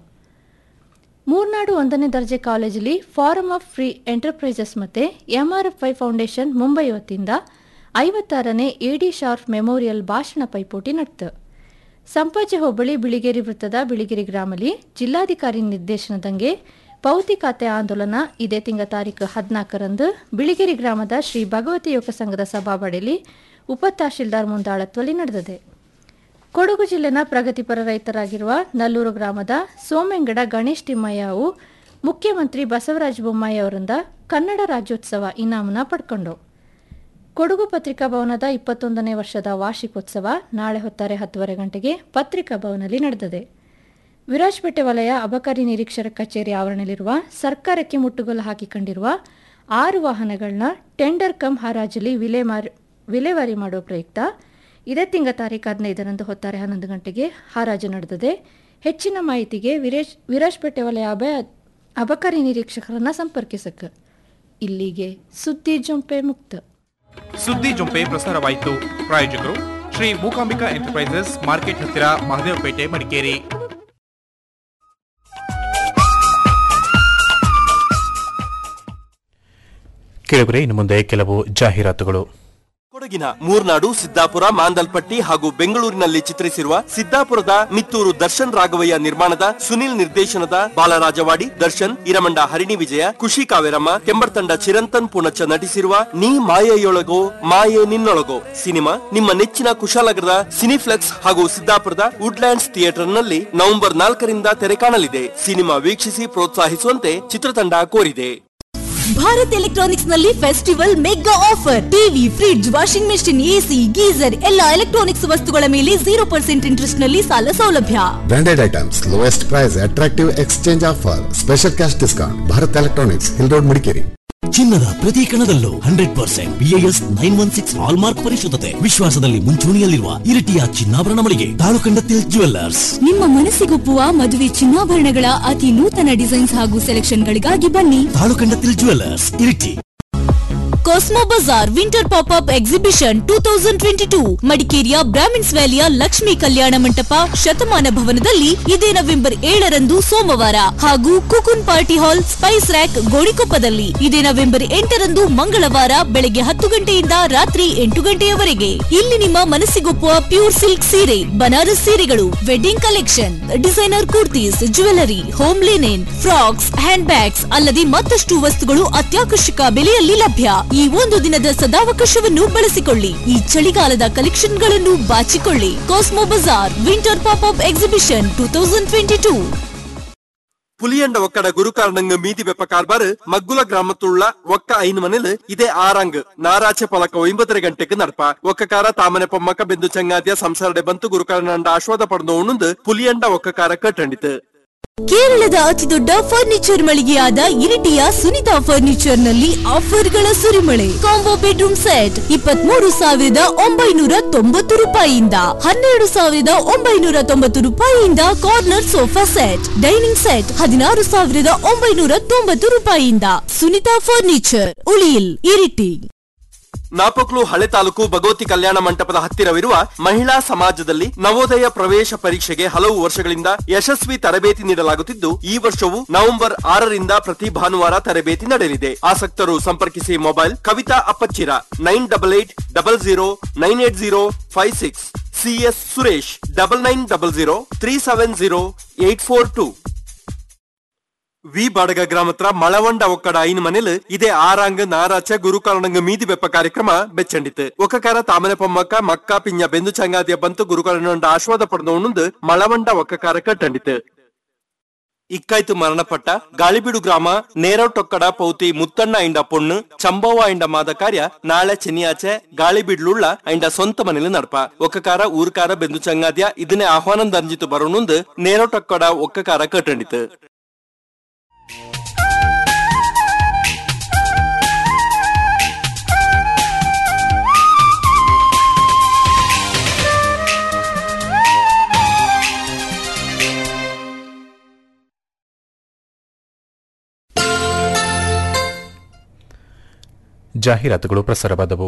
ಮೂರ್ನಾಡು ಒಂದನೇ ದರ್ಜೆ ಕಾಲೇಜಲ್ಲಿ ಫಾರಂ ಆಫ್ ಫ್ರೀ ಎಂಟರ್ಪ್ರೈಸಸ್ ಮತ್ತು ಎಂಆರ್ಎಫ್ಐ ಫೌಂಡೇಶನ್ ಮುಂಬೈ ವತಿಯಿಂದ ಐವತ್ತಾರನೇ ಎಡಿ ಶಾರ್ಫ್ ಮೆಮೋರಿಯಲ್ ಭಾಷಣ ಪೈಪೋಟಿ ನಡೆತು ಸಂಪಾಜೆ ಹೋಬಳಿ ಬಿಳಿಗೇರಿ ವೃತ್ತದ ಬಿಳಿಗಿರಿ ಗ್ರಾಮಲ್ಲಿ ಜಿಲ್ಲಾಧಿಕಾರಿ ನಿರ್ದೇಶನದಂಗೆ ಪೌತಿ ಖಾತೆ ಆಂದೋಲನ ಇದೇ ತಿಂಗಳ ತಾರೀಕು ಹದಿನಾಲ್ಕರಂದು ಬಿಳಿಗಿರಿ ಗ್ರಾಮದ ಶ್ರೀ ಭಗವತಿ ಯೋಗ ಸಂಘದ ಸಭಾಬಡಿಲಿ ಉಪ ತಹಶೀಲ್ದಾರ್ ಮುಂದಾಳತ್ವದಲ್ಲಿ ನಡೆದಿದೆ ಕೊಡಗು ಜಿಲ್ಲೆನ ಪ್ರಗತಿಪರ ರೈತರಾಗಿರುವ ನಲ್ಲೂರು ಗ್ರಾಮದ ಸೋಮೆಂಗಡ ಗಣೇಶ್ ತಿಮ್ಮಯ್ಯ ಅವು ಮುಖ್ಯಮಂತ್ರಿ ಬಸವರಾಜ ಬೊಮ್ಮಾಯಿ ಅವರಿಂದ ಕನ್ನಡ ರಾಜ್ಯೋತ್ಸವ ಇನಾಮನ ಪಡ್ಕೊಂಡು ಕೊಡಗು ಪತ್ರಿಕಾ ಭವನದ ಇಪ್ಪತ್ತೊಂದನೇ ವರ್ಷದ ವಾರ್ಷಿಕೋತ್ಸವ ನಾಳೆ ಹೊತ್ತಾರೆ ಹತ್ತುವರೆ ಗಂಟೆಗೆ ಪತ್ರಿಕಾ ಭವನದಲ್ಲಿ ನಡೆದಿದೆ ವಿರಾಜಪೇಟೆ ವಲಯ ಅಬಕಾರಿ ನಿರೀಕ್ಷರ ಕಚೇರಿ ಆವರಣದಲ್ಲಿರುವ ಸರ್ಕಾರಕ್ಕೆ ಮುಟ್ಟುಗೋಲು ಹಾಕಿಕೊಂಡಿರುವ ಆರು ವಾಹನಗಳನ್ನ ಟೆಂಡರ್ ಕಮ್ ಹರಾಜಲ್ಲಿ ವಿಲೆ ವಿಲೇವಾರಿ ಮಾಡುವ ಪ್ರಯುಕ್ತ ಇದೇ ತಿಂಗಳ ತಾರೀಕು ಹದಿನೈದರಂದು ಹೊತ್ತಾರೆ ಹನ್ನೊಂದು ಗಂಟೆಗೆ ಹರಾಜು ನಡೆದಿದೆ ಹೆಚ್ಚಿನ ಮಾಹಿತಿಗೆ ವಿರೇಶ್ ವಿರಾಜಪೇಟೆ ವಲಯ ಅಭಯ ಅಬಕಾರಿ ನಿರೀಕ್ಷಕರನ್ನ ಸಂಪರ್ಕಿಸಕ್ಕೆ ಇಲ್ಲಿಗೆ ಸುದ್ದಿ ಜೊಂಪೆ ಮುಕ್ತ ಸುದ್ದಿ ಜೊಂಪೆ ಪ್ರಸಾರವಾಯಿತು ಪ್ರಾಯೋಜಕರು ಶ್ರೀ ಮೂಕಾಂಬಿಕಾ ಎಂಟರ್ಪ್ರೈಸಸ್ ಮಾರ್ಕೆಟ್ ಹತ್ತಿರ ಮಹದೇವಪೇಟೆ ಮಡಿಕೇರಿ ಕೇಳಿದ್ರೆ ಇನ್ನು ಮುಂದೆ ಕೆಲವು ಜಾಹೀರಾತುಗಳು ಕೊಡಗಿನ ಮೂರ್ನಾಡು ಸಿದ್ದಾಪುರ ಮಾಂದಲ್ಪಟ್ಟಿ ಹಾಗೂ ಬೆಂಗಳೂರಿನಲ್ಲಿ ಚಿತ್ರಿಸಿರುವ ಸಿದ್ದಾಪುರದ ಮಿತ್ತೂರು ದರ್ಶನ್ ರಾಘವಯ್ಯ ನಿರ್ಮಾಣದ ಸುನಿಲ್ ನಿರ್ದೇಶನದ ಬಾಲರಾಜವಾಡಿ ದರ್ಶನ್ ಇರಮಂಡ ಹರಿಣಿ ವಿಜಯ ಖುಷಿ ಕಾವೇರಮ್ಮ ಕೆಂಬರ್ತಂಡ ಚಿರಂತನ್ ಪುಣಚ ನಟಿಸಿರುವ ನೀ ಮಾಯೆಯೊಳಗೋ ಮಾಯೆ ನಿನ್ನೊಳಗೋ ಸಿನಿಮಾ ನಿಮ್ಮ ನೆಚ್ಚಿನ ಕುಶಾಲನಗರದ ಸಿನಿಫ್ಲೆಕ್ಸ್ ಹಾಗೂ ಸಿದ್ದಾಪುರದ ವುಡ್ಲ್ಯಾಂಡ್ಸ್ ಥಿಯೇಟರ್ನಲ್ಲಿ ನವೆಂಬರ್ ನಾಲ್ಕರಿಂದ ತೆರೆ ಕಾಣಲಿದೆ ಸಿನಿಮಾ ವೀಕ್ಷಿಸಿ ಪ್ರೋತ್ಸಾಹಿಸುವಂತೆ ಚಿತ್ರತಂಡ ಕೋರಿದೆ ಭಾರತ್ ಎಲೆಕ್ಟ್ರಾನಿಕ್ಸ್ ನಲ್ಲಿ festival mega offer TV fridge washing machine AC geyser ಎಲ್ಲ ಎಲೆಕ್ಟ್ರಾನಿಕ್ಸ್ ವಸ್ತುಗಳ ಮೇಲೆ ಜೀರೋ ಪರ್ಸೆಂಟ್ ಇಂಟ್ರೆಸ್ಟ್ ನಲ್ಲಿ ಸಾಲ ಸೌಲಭ್ಯ Branded items, lowest price, attractive exchange offer, special cash discount. Bharat Electronics, Hill Road, Mudikeri. ಚಿನ್ನದ ಪ್ರತಿ ಕಣದಲ್ಲೂ hundred percent BIS nine one six hallmark ಪರಿಶುದ್ಧತೆ ವಿಶ್ವಾಸದಲ್ಲಿ ಮುಂಚೂಣಿಯಲ್ಲಿರುವ ಇರಿಟಿಯ ಚಿನ್ನಾಭರಣ ಮಳಿಗೆ ತಾಳುಕಂಡತಿಲ್ ಜುವೆಲ್ಲರ್ಸ್ ನಿಮ್ಮ ಮನಸ್ಸಿಗೊಪ್ಪುವ ಮದುವೆ ಚಿನ್ನಾಭರಣಗಳ ಅತಿ ನೂತನ ಡಿಸೈನ್ಸ್ ಹಾಗೂ ಸೆಲೆಕ್ಷನ್ಗಳಿಗಾಗಿ ಬನ್ನಿ ತಾಳುಕಂಡತಿಲ್ jewellers Iritty Cosmo bazaar winter pop up exhibition two thousand twenty two ಮಡಿಕೇರಿಯ ಬ್ರಾಹ್ಮಿನ್ಸ್ ವ್ಯಾಲಿಯ ಲಕ್ಷ್ಮೀ ಕಲ್ಯಾಣ ಮಂಟಪ ಶತಮಾನ ಭವನದಲ್ಲಿ ಇದೇ ನವೆಂಬರ್ ಏಳರಂದು ಸೋಮವಾರ ಹಾಗೂ ಕುಕುನ್ ಪಾರ್ಟಿ ಹಾಲ್ ಸ್ಪೈಸ್ ರ್ಯಾಕ್ ಗೋಣಿಕೊಪ್ಪದಲ್ಲಿ ಇದೇ ನವೆಂಬರ್ ಎಂಟರಂದು ಮಂಗಳವಾರ ಬೆಳಗ್ಗೆ ಹತ್ತು ಗಂಟೆಯಿಂದ ರಾತ್ರಿ ಎಂಟು ಗಂಟೆಯವರೆಗೆ ಇಲ್ಲಿ ನಿಮ್ಮ ಮನಸ್ಸಿಗೊಪ್ಪುವ ಪ್ಯೂರ್ ಸಿಲ್ಕ್ ಸೀರೆ ಬನಾರಸ್ ಸೀರೆಗಳು wedding collection designer kurtis jewellery home linen frocks hand bags ಅಲ್ಲದೆ ಮತ್ತಷ್ಟು ವಸ್ತುಗಳು ಅತ್ಯಾಕರ್ಷಕ ಬೆಲೆಯಲ್ಲಿ ಲಭ್ಯ ಈ ಒಂದು ದಿನದ ಸದಾವಕಾಶವನ್ನು ಬಳಸಿಕೊಳ್ಳಿ ಈ ಚಳಿಗಾಲದ ಕಲೆಕ್ಷನ್ಗಳನ್ನು ಬಾಚಿಕೊಳ್ಳಿ Cosmo bazaar winter pop up exhibition two thousand twenty two புலியண்ட ஒக்கட குருகாரணங்க மீதி வெப்ப கார்பாரு மக்குல கிராமத்துள்ள ஒக்க ஐந்து மணில் இதே ಆರಂಗ್ ನಾರಾಚೆ ಪಲಕ ಒಂಬತ್ತರ ಗಂಟೆಗೆ ನಡಪ ಒಕ್ಕಕಾರ ತಾಮನೆ ಪೊಮ್ಮಕ್ಕ ಬೆಂದು ಚಂಗಾದಿಯ ಸಂಸಾರಡೆ ಬಂತು ಗುರುಕಾರನಂಡ ಆಶ್ವಾದ ಪಡೆದು ಉಣ್ಣುಂದು ಪುಲಿಯಂಡ ಒಕ್ಕಕಾರ ಕಟ್ಟಂಡಿತು ಕೇರಳದ ಅತಿದೊಡ್ಡ ಫರ್ನಿಚರ್ ಮಳಿಗೆಯಾದ ಇರಿಟಿಯ ಸುನಿತಾ ಫರ್ನಿಚರ್ ನಲ್ಲಿ ಆಫರ್ಗಳ ಸುರಿಮಳೆ ಕಾಂಬೋ ಬೆಡ್ರೂಮ್ ಸೆಟ್ ಇಪ್ಪತ್ಮೂರು ಸಾವಿರದ ಒಂಬೈನೂರ ತೊಂಬತ್ತು ರೂಪಾಯಿಯಿಂದ ಹನ್ನೆರಡು ಸಾವಿರದ ಒಂಬೈನೂರ ತೊಂಬತ್ತು ರೂಪಾಯಿಯಿಂದ corner sofa set dining set ಹದಿನಾರು ಸಾವಿರದ ಒಂಬೈನೂರ ತೊಂಬತ್ತು ರೂಪಾಯಿಯಿಂದ ಸುನಿತಾ ಫರ್ನಿಚರ್ ಉಳಿಯಿಲ್ ಇರಿಟಿ ನಾಪಕ್ಲು ಹಳೆ ತಾಲೂಕು ಭಗವತಿ ಕಲ್ಯಾಣ ಮಂಟಪದ ಹತ್ತಿರವಿರುವ ಮಹಿಳಾ ಸಮಾಜದಲ್ಲಿ ನವೋದಯ ಪ್ರವೇಶ ಪರೀಕ್ಷೆಗೆ ಹಲವು ವರ್ಷಗಳಿಂದ ಯಶಸ್ವಿ ತರಬೇತಿ ನೀಡಲಾಗುತ್ತಿದ್ದು ಈ ವರ್ಷವೂ ನವೆಂಬರ್ ಆರರಿಂದ ಪ್ರತಿ ಭಾನುವಾರ ತರಬೇತಿ ನಡೆಯಲಿದೆ ಆಸಕ್ತರು ಸಂಪರ್ಕಿಸಿ mobile Kavitha Appachira nine double eight double zero nine eight zero five six CS Suresh double nine double zero three seven zero eight four two V Badaga ಗ್ರಾಮತ್ರ ಮಳವಂಡ ಒಕ್ಕಡ ಐನ್ ಮನೇಲ್ ಇದೇ ಆರಾಂಗ್ ನಾರಾಚ ಗುರುಕಾರಣಂಗ ಮೀದಿ ಬೆಪ್ಪ ಕಾರ್ಯಕ್ರಮ ಬೆಚ್ಚಂಡಿತು ಒಕ್ಕಕಾರ ತಾಮನೆ ಪೊಮ್ಮಕ್ಕ ಮಕ್ಕ ಪಿಂಜ ಬೆಂದು ಚಂಗಾದಿಯ ಬಂತು ಗುರುಕಾರನಂಡ ಆಶ್ವಾದ ಪಡೆದು ಮಳವಂಡ ಒಕ್ಕಕಾರ ಕಟ್ಟಂಡಿತು ಇಕ್ಕಾಯ್ತು ಮರಣಪಟ್ಟ ಗಾಳಿಬೀಡು ಗ್ರಾಮ ನೇರವಟೊಕ್ಕಡ ಪೌತಿ ಮುತ್ತಣ್ಣ ಐಂಡ ಪೊಣ್ಣು ಚಂಬವ್ವ ಐಂಡ ಮಾದ ಕಾರ್ಯ ನಾಳೆ ಚೆನ್ನಿಯಾಚೆ ಗಾಳಿಬೀಡ್ಲುಳ್ಳ ಐಂಡ ಸ್ವಂತ ಮನೇಲಿ ನಡಪ ಒಕ್ಕಕಾರ ಊರ್ಕಾರ ಬೆಂದು ಚಂಗಾದ್ಯ ಇದನ್ನೇ ಆಹ್ವಾನ ದಂಜಿತು ಬರೋಣುಂದು ನೇರವಟೊಕ್ಕಡ ಒಕ್ಕಕಾರ ಕಟ್ಟಂಡಿತು ಜಾಹೀರಾತುಗಳು ಪ್ರಸಾರವಾದವು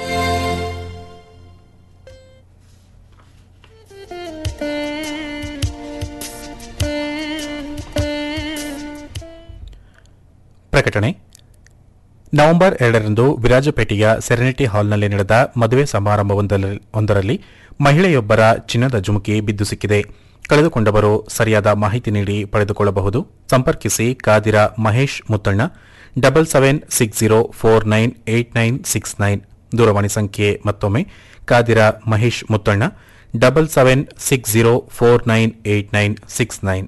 ಪ್ರಕಟಣೆ ನವೆಂಬರ್ ಎರಡರಂದು ವಿರಾಜಪೇಟೆಯ ಸೆರೆನಿಟಿ ಹಾಲ್ನಲ್ಲಿ ನಡೆದ ಮದುವೆ ಸಮಾರಂಭವೊಂದರಲ್ಲಿ ಒಂದರಲ್ಲಿ ಮಹಿಳೆಯೊಬ್ಬರ ಚಿನ್ನದ ಜುಮುಕಿ ಬಿದ್ದು ಸಿಕ್ಕಿದೆ ಕಳೆದುಕೊಂಡವರು ಸರಿಯಾದ ಮಾಹಿತಿ ನೀಡಿ ಪಡೆದುಕೊಳ್ಳಬಹುದು ಸಂಪರ್ಕಿಸಿ Kadira Mahesh Muthanna double seven six zero four nine eight nine six nine ದೂರವಾಣಿ ಸಂಖ್ಯೆ ಮತ್ತೊಮ್ಮೆ Kadira Mahesh Muthanna double seven six zero four nine eight nine six nine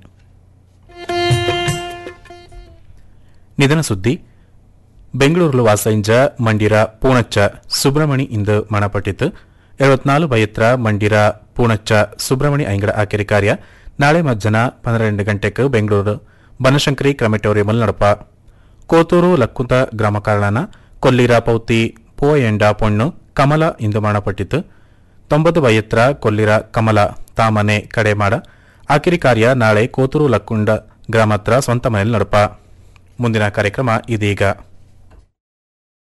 ನಿಧನ ಸುದ್ದಿ ಬೆಂಗಳೂರು ವಾಸೈಂಜ ಮಂಡಿರ ಪೂಣಚ್ಚ ಸುಬ್ರಮಣಿ ಇಂದು ಮರಣಪಟ್ಟಿತು ಎಳವತ್ನಾಲು ಬಯತ್ರ ಮಂಡಿರ ಪೂಣಚ್ಚ ಸುಬ್ರಮಣಿ ಐಂಗಡ ಆಕೆರೆ ಕಾರ್ಯ ನಾಳೆ ಮಧ್ಯಾಹ್ನ ಪನ್ನೆರಡು ಗಂಟೆಗೆ ಬೆಂಗಳೂರು ಬನಶಂಕರಿ ಕ್ರಮೆಟೋರಿಯಮಲ್ ನಡಪ ಕೋತೂರು ಲಕ್ಕುಂತ ಗ್ರಾಮ ಕಾರಣನ ಕೊಲ್ಲಿರ ಪೌತಿ ಪೋಯಂಡ ಪೊಣ್ಣು ಕಮಲ ಇಂದು ಮರಣಪಟ್ಟಿತು ತೊಂಬತ್ತು ಬಯತ್ರ ಕೊಲ್ಲಿರ ಕಮಲ ತಾಮನೆ ಕಡೆ ಮಾಡ ಆಕಿರಿ ಕಾರ್ಯ ನಾಳೆ ಕೋತೂರು ಲಕ್ಕುಂಡ ಗ್ರಾಮ ಹತ್ರ ಸ್ವಂತ ಮನೆಯಲ್ಲಿ ನಡಪ ಮುಂದಿನ ಕಾರ್ಯಕ್ರಮ ಇದೀಗ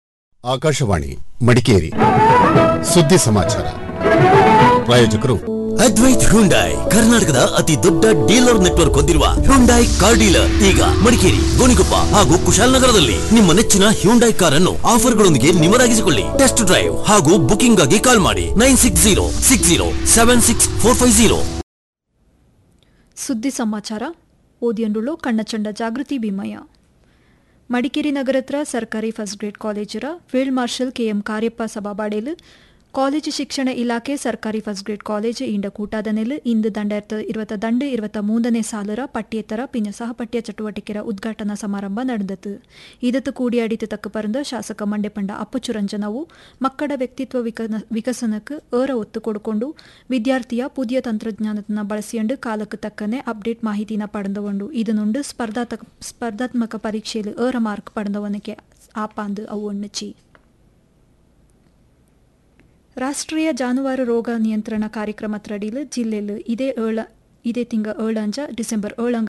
ಆಕಾಶವಾಣಿ ಮಡಿಕೇರಿ ಸುದ್ದಿ ಸಮಾಚಾರ ಪ್ರಾಯೋಜಕರು ಅದ್ವೈತ್ ಹ್ಯುಂಡೈ ಕರ್ನಾಟಕದ ಅತಿ ದೊಡ್ಡ ಡೀಲರ್ ನೆಟ್ವರ್ಕ್ ಹೊಂದಿರುವ ಹ್ಯುಂಡೈ ಕಾರ್ ಡೀಲರ್ ಈಗ ಮಡಿಕೇರಿ ಗೋಣಿಕೊಪ್ಪ ಹಾಗೂ ಕುಶಾಲನಗರದಲ್ಲಿ ನಿಮ್ಮ ನೆಚ್ಚಿನ ಹ್ಯುಂಡೈ ಕಾರ್ ಅನ್ನು ಆಫರ್ಗಳೊಂದಿಗೆ ನಿಮ್ಮದಾಗಿಸಿಕೊಳ್ಳಿ ಟೆಸ್ಟ್ ಡ್ರೈವ್ ಹಾಗೂ ಬುಕಿಂಗ್ ಆಗಿ ಕಾಲ್ ಮಾಡಿ nine six zero six zero seven six four five zero ಸುದ್ದಿ ಸಮಾಚಾರ ಓದಿಯಂಡುಳು ಕಣ್ಣಚಂಡ ಜಾಗೃತಿ ಭೀಮಯ್ಯ ಮಡಿಕೇರಿ ನಗರತ್ರ ಸರ್ಕಾರಿ ಫಸ್ಟ್ ಗ್ರೇಡ್ ಕಾಲೇಜರ ಫೀಲ್ಡ್ ಮಾರ್ಷಲ್ ಕೆಎಂ ಕಾರ್ಯಪ್ಪ ಸಭಾಬಾಡೇಲು ಕಾಲೇಜು ಶಿಕ್ಷಣ ಇಲಾಖೆ ಸರ್ಕಾರಿ ಫಸ್ಟ್ ಗ್ರೇಡ್ ಕಾಲೇಜ್ ಇಂಡ ಕೂಟಾದ ನೆಲೆ ಇಂದು ದಂಡಾಯಿರತ್ತ ಇರುವತ್ತ ದಂಡು ಇರುವತ್ತ ಮೂರನೇ ಸಾಲರ ಪಠ್ಯೇತರ ಪಿನ್ನ ಸಹಪಠ್ಯ ಚಟುವಟಿಕೆರ ಉದ್ಘಾಟನಾ ಸಮಾರಂಭ ನಡೆದತು ಇದತ್ತು ಕೂಡಿಯಾಡಿತು ತಕ್ಕ ಪರಂದ ಶಾಸಕ ಮಂಡೆಪಂಡ ಅಪ್ಪಚುರಂಜನವು ಮಕ್ಕಳ ವ್ಯಕ್ತಿತ್ವ ವಿಕನ ವಿಕಸನಕ್ಕೆ ಏರ ಒತ್ತು ಕೊಡ್ಕೊಂಡು ವಿದ್ಯಾರ್ಥಿಯ ಪುದಿಯ ತಂತ್ರಜ್ಞಾನದನ್ನ ಬಳಸಿಕೊಂಡು ಕಾಲಕ್ಕೆ ತಕ್ಕನೆ ಅಪ್ಡೇಟ್ ಮಾಹಿತಿನ ಪಡೆದಕೊಂಡು ಇದನ್ನುಂಡು ಸ್ಪರ್ಧಾತ್ಮಕ ಸ್ಪರ್ಧಾತ್ಮಕ ಪರೀಕ್ಷೆಯಲ್ಲಿ ಏರ ಮಾರ್ಕ್ ಪಡೆದವನಿಗೆ ಆಪಾಂದು ಅವು ಒಣ್ಣಚಿ ರಾಷ್ಟ್ರೀಯ ಜಾನುವಾರು ರೋಗ ನಿಯಂತ್ರಣ ಕಾರ್ಯಕ್ರಮತ್ರಡಿಲು ಜಿಲ್ಲೆಯಲ್ಲಿ ಇದೇ ಏಳ ಇದೇ ತಿಂಗ ಏಳಂಜ ಡಿಸೆಂಬರ್ ಏಳಂಗ